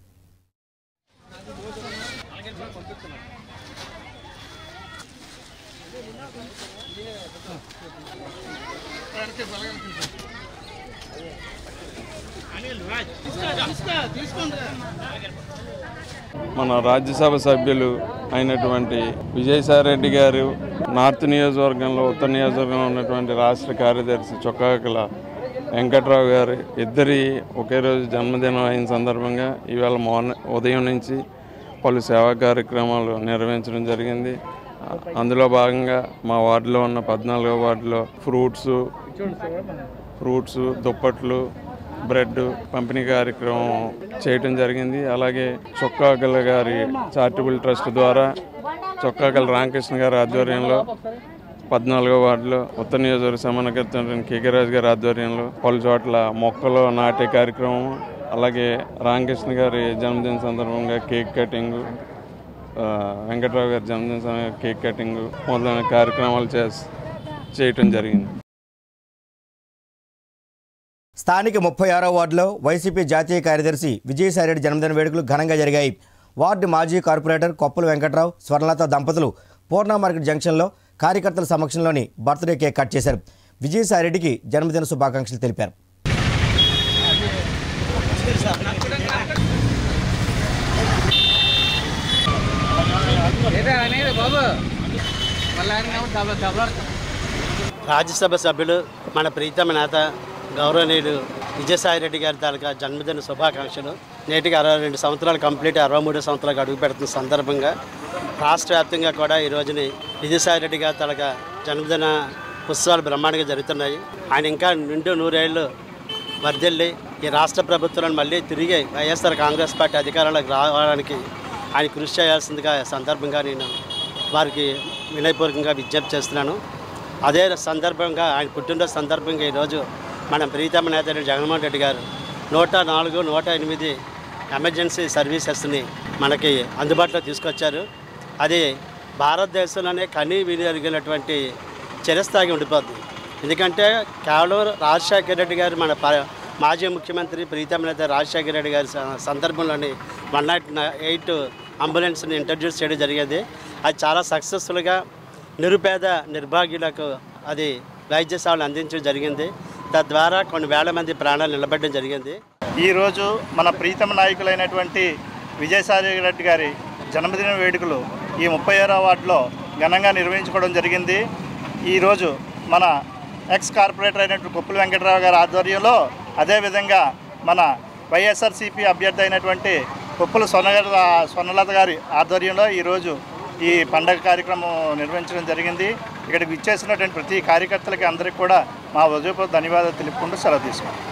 మన రాజ్యసభ సభ్యులు అయినటువంటి విజయసాయిరెడ్డి గారు నార్త్ నియోజకవర్గంలో ఉత్తర నియోజకవర్గంలో ఉన్నటువంటి రాష్ట్ర కార్యదర్శి చొక్కాకల వెంకట్రావు గారు ఇద్దరి ఒకే రోజు జన్మదినం అయిన సందర్భంగా ఈవేళ మార్నింగ్ ఉదయం నుంచి పలు సేవా కార్యక్రమాలు నిర్వహించడం జరిగింది అందులో భాగంగా మా వార్డులో ఉన్న పద్నాలుగో వార్డులో ఫ్రూట్స్ ఫ్రూట్స్ దుప్పట్లు బ్రెడ్ పంపిణీ కార్యక్రమం చేయటం జరిగింది అలాగే చొక్కాకల గారి చారిటబుల్ ట్రస్ట్ ద్వారా చొక్కాకల రామకృష్ణ గారి ఆధ్వర్యంలో పద్నాలుగో వార్డులో ఉత్తర నియోజకవర్గ సమన్వయకర్త కేకే రాజు గారి ఆధ్వర్యంలో పలు చోట్ల మొక్కలు నాటే కార్యక్రమం అలాగే రామకృష్ణ గారి జన్మదిన సందర్భంగా కేక్ కటింగ్ ఆ, వెంకట్రావు గారి జన్మదిన సమయంగా కేక్ కటింగ్ మొదలైన కార్యక్రమాలు చేస్ చేయటం జరిగింది స్థానిక ముప్పై ఆరో వార్డులో వైసీపీ జాతీయ కార్యదర్శి విజయసాయిరెడ్డి జన్మదిన వేడుకలు ఘనంగా జరిగాయి వార్డు మాజీ కార్పొరేటర్ కొప్పుల వెంకట్రావు స్వర్ణలత దంపతులు పూర్ణ మార్కెట్ జంక్షన్లో కార్యకర్తల సమక్షంలోని బర్త్డే కేక్ కట్ చేశారు విజయసాయిరెడ్డికి జన్మదిన శుభాకాంక్షలు తెలిపారు బాబు మళ్ళీ డబ్బులు డబ్బులు రాజ్యసభ సభ్యులు మన ప్రీతమ నేత గౌరవనీయుడు విజయసాయిరెడ్డి గారి తాలూకా జన్మదిన శుభాకాంక్షలు నేటికి అరవై రెండు సంవత్సరాలు కంప్లీట్ అరవై మూడు సంవత్సరాలకు అడుగు పెడుతున్న సందర్భంగా రాష్ట్ర వ్యాప్తంగా కూడా ఈ రోజుని విజయసాయిరెడ్డి గారి తాలూకా జన్మదిన ఉత్సవాలు బ్రహ్మాండంగా జరుగుతున్నాయి ఆయన ఇంకా నిండు నూరేళ్ళు వర్ధిల్లి ఈ రాష్ట్ర ప్రభుత్వాలను మళ్ళీ తిరిగి వైఎస్ఆర్ కాంగ్రెస్ పార్టీ అధికారంలోకి రావడానికి ఆయన కృషి చేయాల్సిందిగా ఈ సందర్భంగా నేను వారికి వినయపూర్వకంగా విజ్ఞప్తి చేస్తున్నాను అదే సందర్భంగా ఆయన పుట్టినరోజు సందర్భంగా ఈరోజు మన ప్రీతమ నేత జగన్మోహన్ రెడ్డి గారు నూట నాలుగు నూట ఎనిమిది ఎమర్జెన్సీ సర్వీసెస్ని మనకి అందుబాటులో తీసుకొచ్చారు అది భారతదేశంలోనే కనీ వినియోగినటువంటి చిరస్థాయి ఉండిపోద్ది ఎందుకంటే కేవలం రాజశేఖర రెడ్డి గారు మన ప- మాజీ ముఖ్యమంత్రి ప్రీతమ నేత రాజశేఖర రెడ్డి గారి స- సందర్భంలోని వన్ నాట్ ఎయిట్ అంబులెన్స్ని ఇంట్రడ్యూస్ చేయడం జరిగేది అది చాలా సక్సెస్ఫుల్గా నిరుపేద నిర్భాగ్యులకు అది వైద్య సేవలు అందించడం జరిగింది తద్వారా కొన్ని వేల మంది ప్రాణాలు నిలబడడం జరిగింది ఈరోజు మన ప్రీతమ నాయకులైనటువంటి విజయసాయి రెడ్డి గారి జన్మదిన వేడుకలు ఈ ముప్పై ఆరో వార్డులో ఘనంగా నిర్వహించుకోవడం జరిగింది ఈరోజు మన ఎక్స్ కార్పొరేటర్ అయినటువంటి కొప్పుల వెంకటరావు గారి ఆధ్వర్యంలో అదేవిధంగా మన వైఎస్ఆర్సీపీ అభ్యర్థి అయినటువంటి కొప్పుల స్వర్ణ స్వర్ణలత గారి ఆధ్వర్యంలో ఈరోజు ఈ పండగ కార్యక్రమం నిర్వహించడం జరిగింది ఇక్కడికి విచ్చేసినటువంటి ప్రతి కార్యకర్తలకి అందరికీ కూడా మా హృదయపూర్వక ధన్యవాదాలు తెలుపుకుంటూ సెలవు తీసుకుంటాం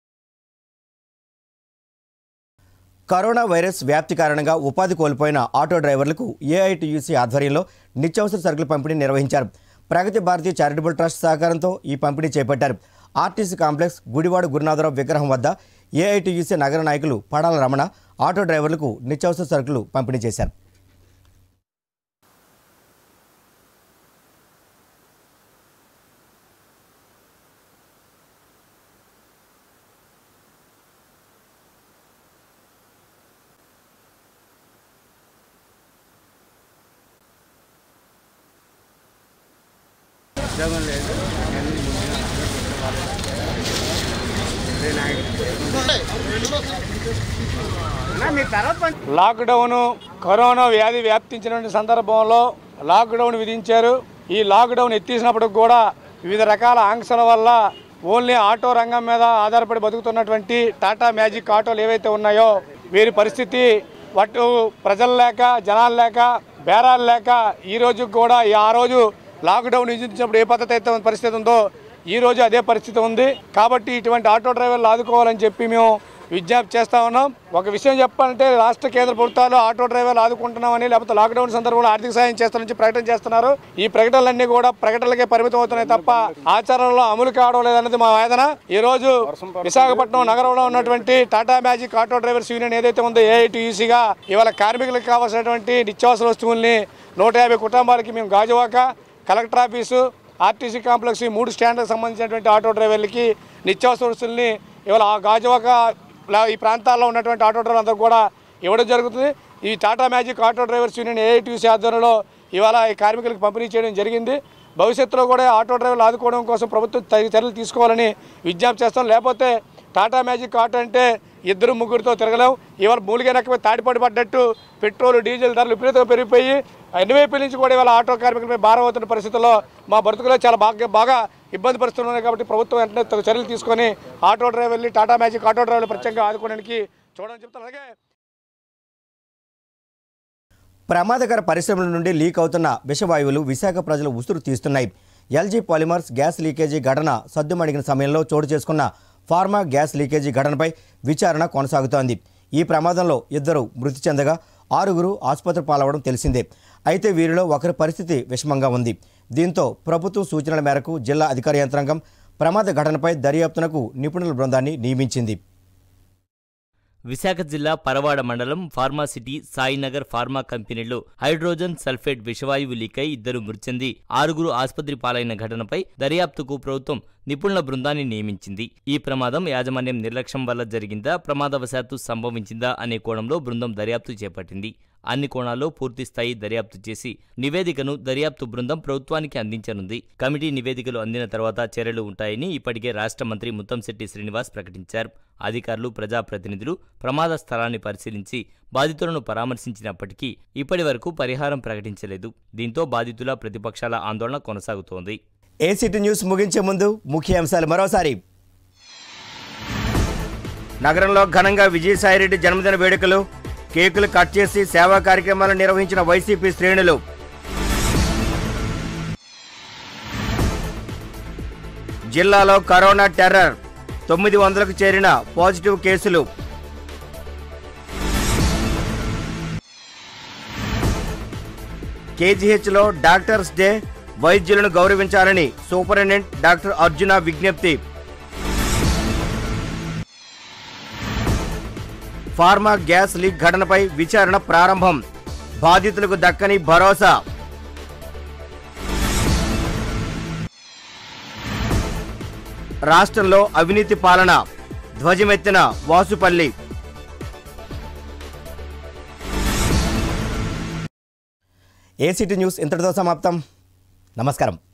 కరోనా వైరస్ వ్యాప్తి కారణంగా ఉపాధి కోల్పోయిన ఆటో డ్రైవర్లకు ఏఐటియుసి ఆధ్వర్యంలో నిత్యావసర సరుకుల పంపిణీ నిర్వహించారు ప్రగతి భారతి చారిటబుల్ ట్రస్ట్ సహకారంతో ఈ పంపిణీ చేపట్టారు ఆర్టీసీ కాంప్లెక్స్ గుడివాడ గురునాథరావు విగ్రహం వద్ద ఏఐటియుసి నగర నాయకులు పడాల రమణ ఆటో డ్రైవర్లకు నిత్యావసర సరుకులు పంపిణీ చేశారు ఉద్యోగం లేదు అన్ని ముందుగా లాక్డౌన్ కరోనా వ్యాధి వ్యాప్తించిన సందర్భంలో లాక్డౌన్ విధించారు ఈ లాక్డౌన్ ఎత్తేసినప్పుడు కూడా వివిధ రకాల ఆంక్షల వల్ల ఓన్లీ ఆటో రంగం మీద ఆధారపడి బతుకుతున్నటువంటి టాటా మ్యాజిక్ ఆటోలు ఏవైతే ఉన్నాయో వీరి పరిస్థితి వాటి ప్రజలు లేక జనాలు లేక బేరాలు లేక ఈ రోజు కూడా ఈ ఆ రోజు లాక్డౌన్ విధించినప్పుడు ఏ పద్ధతి అయితే పరిస్థితి ఉందో ఈ రోజు అదే పరిస్థితి ఉంది కాబట్టి ఇటువంటి ఆటో డ్రైవర్లు ఆదుకోవాలని చెప్పి మేము విజ్ఞప్తి చేస్తా ఉన్నాం ఒక విషయం చెప్పాలంటే రాష్ట్ర కేంద్ర ప్రభుత్వాలు ఆటో డ్రైవర్లు ఆదుకుంటున్నామని లేకపోతే లాక్డౌన్ సందర్భంలో ఆర్థిక సాయం చేస్తామని ప్రకటన చేస్తున్నారు ఈ ప్రకటనలన్నీ కూడా ప్రకటనలకే పరిమితం అవుతున్నాయి తప్ప ఆచరణలో అమలు కావడం లేదన్నది మా వేదన ఈ రోజు విశాఖపట్నం నగరంలో ఉన్నటువంటి Tata magic auto drivers union ఏదైతే ఉందో ఏఐటీయూసీగా ఇవాళ కార్మికులకు కావాల్సినటువంటి నిత్యావసర వస్తువుల్ని నూట యాభై కుటుంబాలకి మేము Gajuwaka collector office RTC complex ఈ మూడు స్టాండ్లకు సంబంధించినటువంటి ఆటో డ్రైవర్లకి నిత్యావసర వస్తువుల్ని ఇవాళ ఆ గాజువాక ఇలా ఈ ప్రాంతాల్లో ఉన్నటువంటి ఆటో డ్రైవర్లు అందరూ కూడా ఇవ్వడం జరుగుతుంది ఈ Tata magic auto drivers union AITC ఆధ్వర్యంలో ఇవాళ ఈ కార్మికులకు పంపిణీ చేయడం జరిగింది భవిష్యత్తులో కూడా ఆటో డ్రైవర్లు ఆదుకోవడం కోసం ప్రభుత్వం తగిన చర్యలు తీసుకోవాలని విజ్ఞప్తి చేస్తాం లేకపోతే టాటా మ్యాజిక్ ఆటో అంటే ఇద్దరు ముగ్గురితో తిరగలేం ఇవాళ మూలిగా నెక్కపై తాడిపడి పడ్డట్టు పెట్రోల్ డీజిల్ ధరలు విపరీతంగా పెరిగిపోయి అన్ని వైపుల నుంచి కూడా ఇవాళ ఆటో కార్మికులపై భారం అవుతున్న పరిస్థితుల్లో మా బ్రతుకులో చాలా బాగా బాగా ఇబ్బంది పరిస్థితులు ఉన్నాయి కాబట్టి ప్రభుత్వం వెంటనే తగు చర్యలు తీసుకొని ఆటో డ్రైవర్లు టాటా మ్యాజిక్ ఆటో డ్రైవర్లు ప్రత్యేకంగా ఆదుకోవడానికి చూడని చెప్తాను అలాగే ప్రమాదకర పరిశ్రమల నుండి లీక్ అవుతున్న విషవాయువులు విశాఖ ప్రజలు ఉసురు తీస్తున్నాయి ఎల్జీ పాలిమర్స్ గ్యాస్ లీకేజీ ఘటన సద్దుమణిగిన సమయంలో చోటు చేసుకున్న ఫార్మా గ్యాస్ లీకేజీ ఘటనపై విచారణ కొనసాగుతోంది ఈ ప్రమాదంలో ఇద్దరు మృతి చెందగా ఆరుగురు ఆసుపత్రి పాలవడం తెలిసిందే అయితే వీరిలో ఒకరి పరిస్థితి విషమంగా ఉంది దీంతో ప్రభుత్వం సూచనల మేరకు జిల్లా అధికార యంత్రాంగం ప్రమాద ఘటనపై దర్యాప్తునకు నిపుణుల బృందాన్ని నియమించింది విశాఖ జిల్లా పరవాడ మండలం ఫార్మాసిటీ సాయినగర్ ఫార్మా కంపెనీలో హైడ్రోజన్ సల్ఫేట్ విషవాయువు లీకై ఇద్దరు మృతి చెంది ఆరుగురు ఆసుపత్రి పాలైన ఘటనపై దర్యాప్తుకు ప్రభుత్వం నిపుణుల బృందాన్ని నియమించింది ఈ ప్రమాదం యాజమాన్యం నిర్లక్ష్యం వల్ల జరిగిందా ప్రమాదవశాత్తు సంభవించిందా అనే కోణంలో బృందం దర్యాప్తు చేపట్టింది అన్ని కోణాల్లో పూర్తిస్థాయి దర్యాప్తు చేసి నివేదికను దర్యాప్తు బృందం ప్రభుత్వానికి అందించనుంది కమిటీ నివేదికలు అందిన తర్వాత చర్యలు ఉంటాయని ఇప్పటికే రాష్ట్ర మంత్రి ముత్తంశెట్టి శ్రీనివాస్ ప్రకటించారు అధికారులు ప్రజాప్రతినిధులు ప్రమాద స్థలాన్ని పరిశీలించి బాధితులను పరామర్శించినప్పటికీ ఇప్పటి వరకు పరిహారం ప్రకటించలేదు దీంతో బాధితుల ప్రతిపక్షాల ఆందోళన కొనసాగుతోంది ఏసీటీ న్యూస్ ముగించే ముందు ముఖ్య అంశాలు మరోసారి నగరంలో ఘనంగా విజయసాయిరెడ్డి జన్మదిన వేడుకలు కేకులు కట్ చేసి సేవా కార్యక్రమాలు నిర్వహించిన వైసీపీ శ్రేణులు జిల్లాలో కరోనా టెర్రర్ తొమ్మిది వందలకు చేరిన పాజిటివ్ కేసులు కేజీహెచ్లో డాక్టర్స్ డే వైద్యులను గౌరవించాలని సూపరింటెండెంట్ డాక్టర్ అర్జున విజ్ఞప్తి ఫార్మా గ్యాస్ లీక్ ఘటనపై విచారణ ప్రారంభం బాధితులకు దక్కని భరోసా రాష్ట్రంలో అవినీతి పాలన ధ్వజమెత్తిన వాసుపల్లి ఏసీటీ న్యూస్ ఇంతటితో సమాప్తం నమస్కారం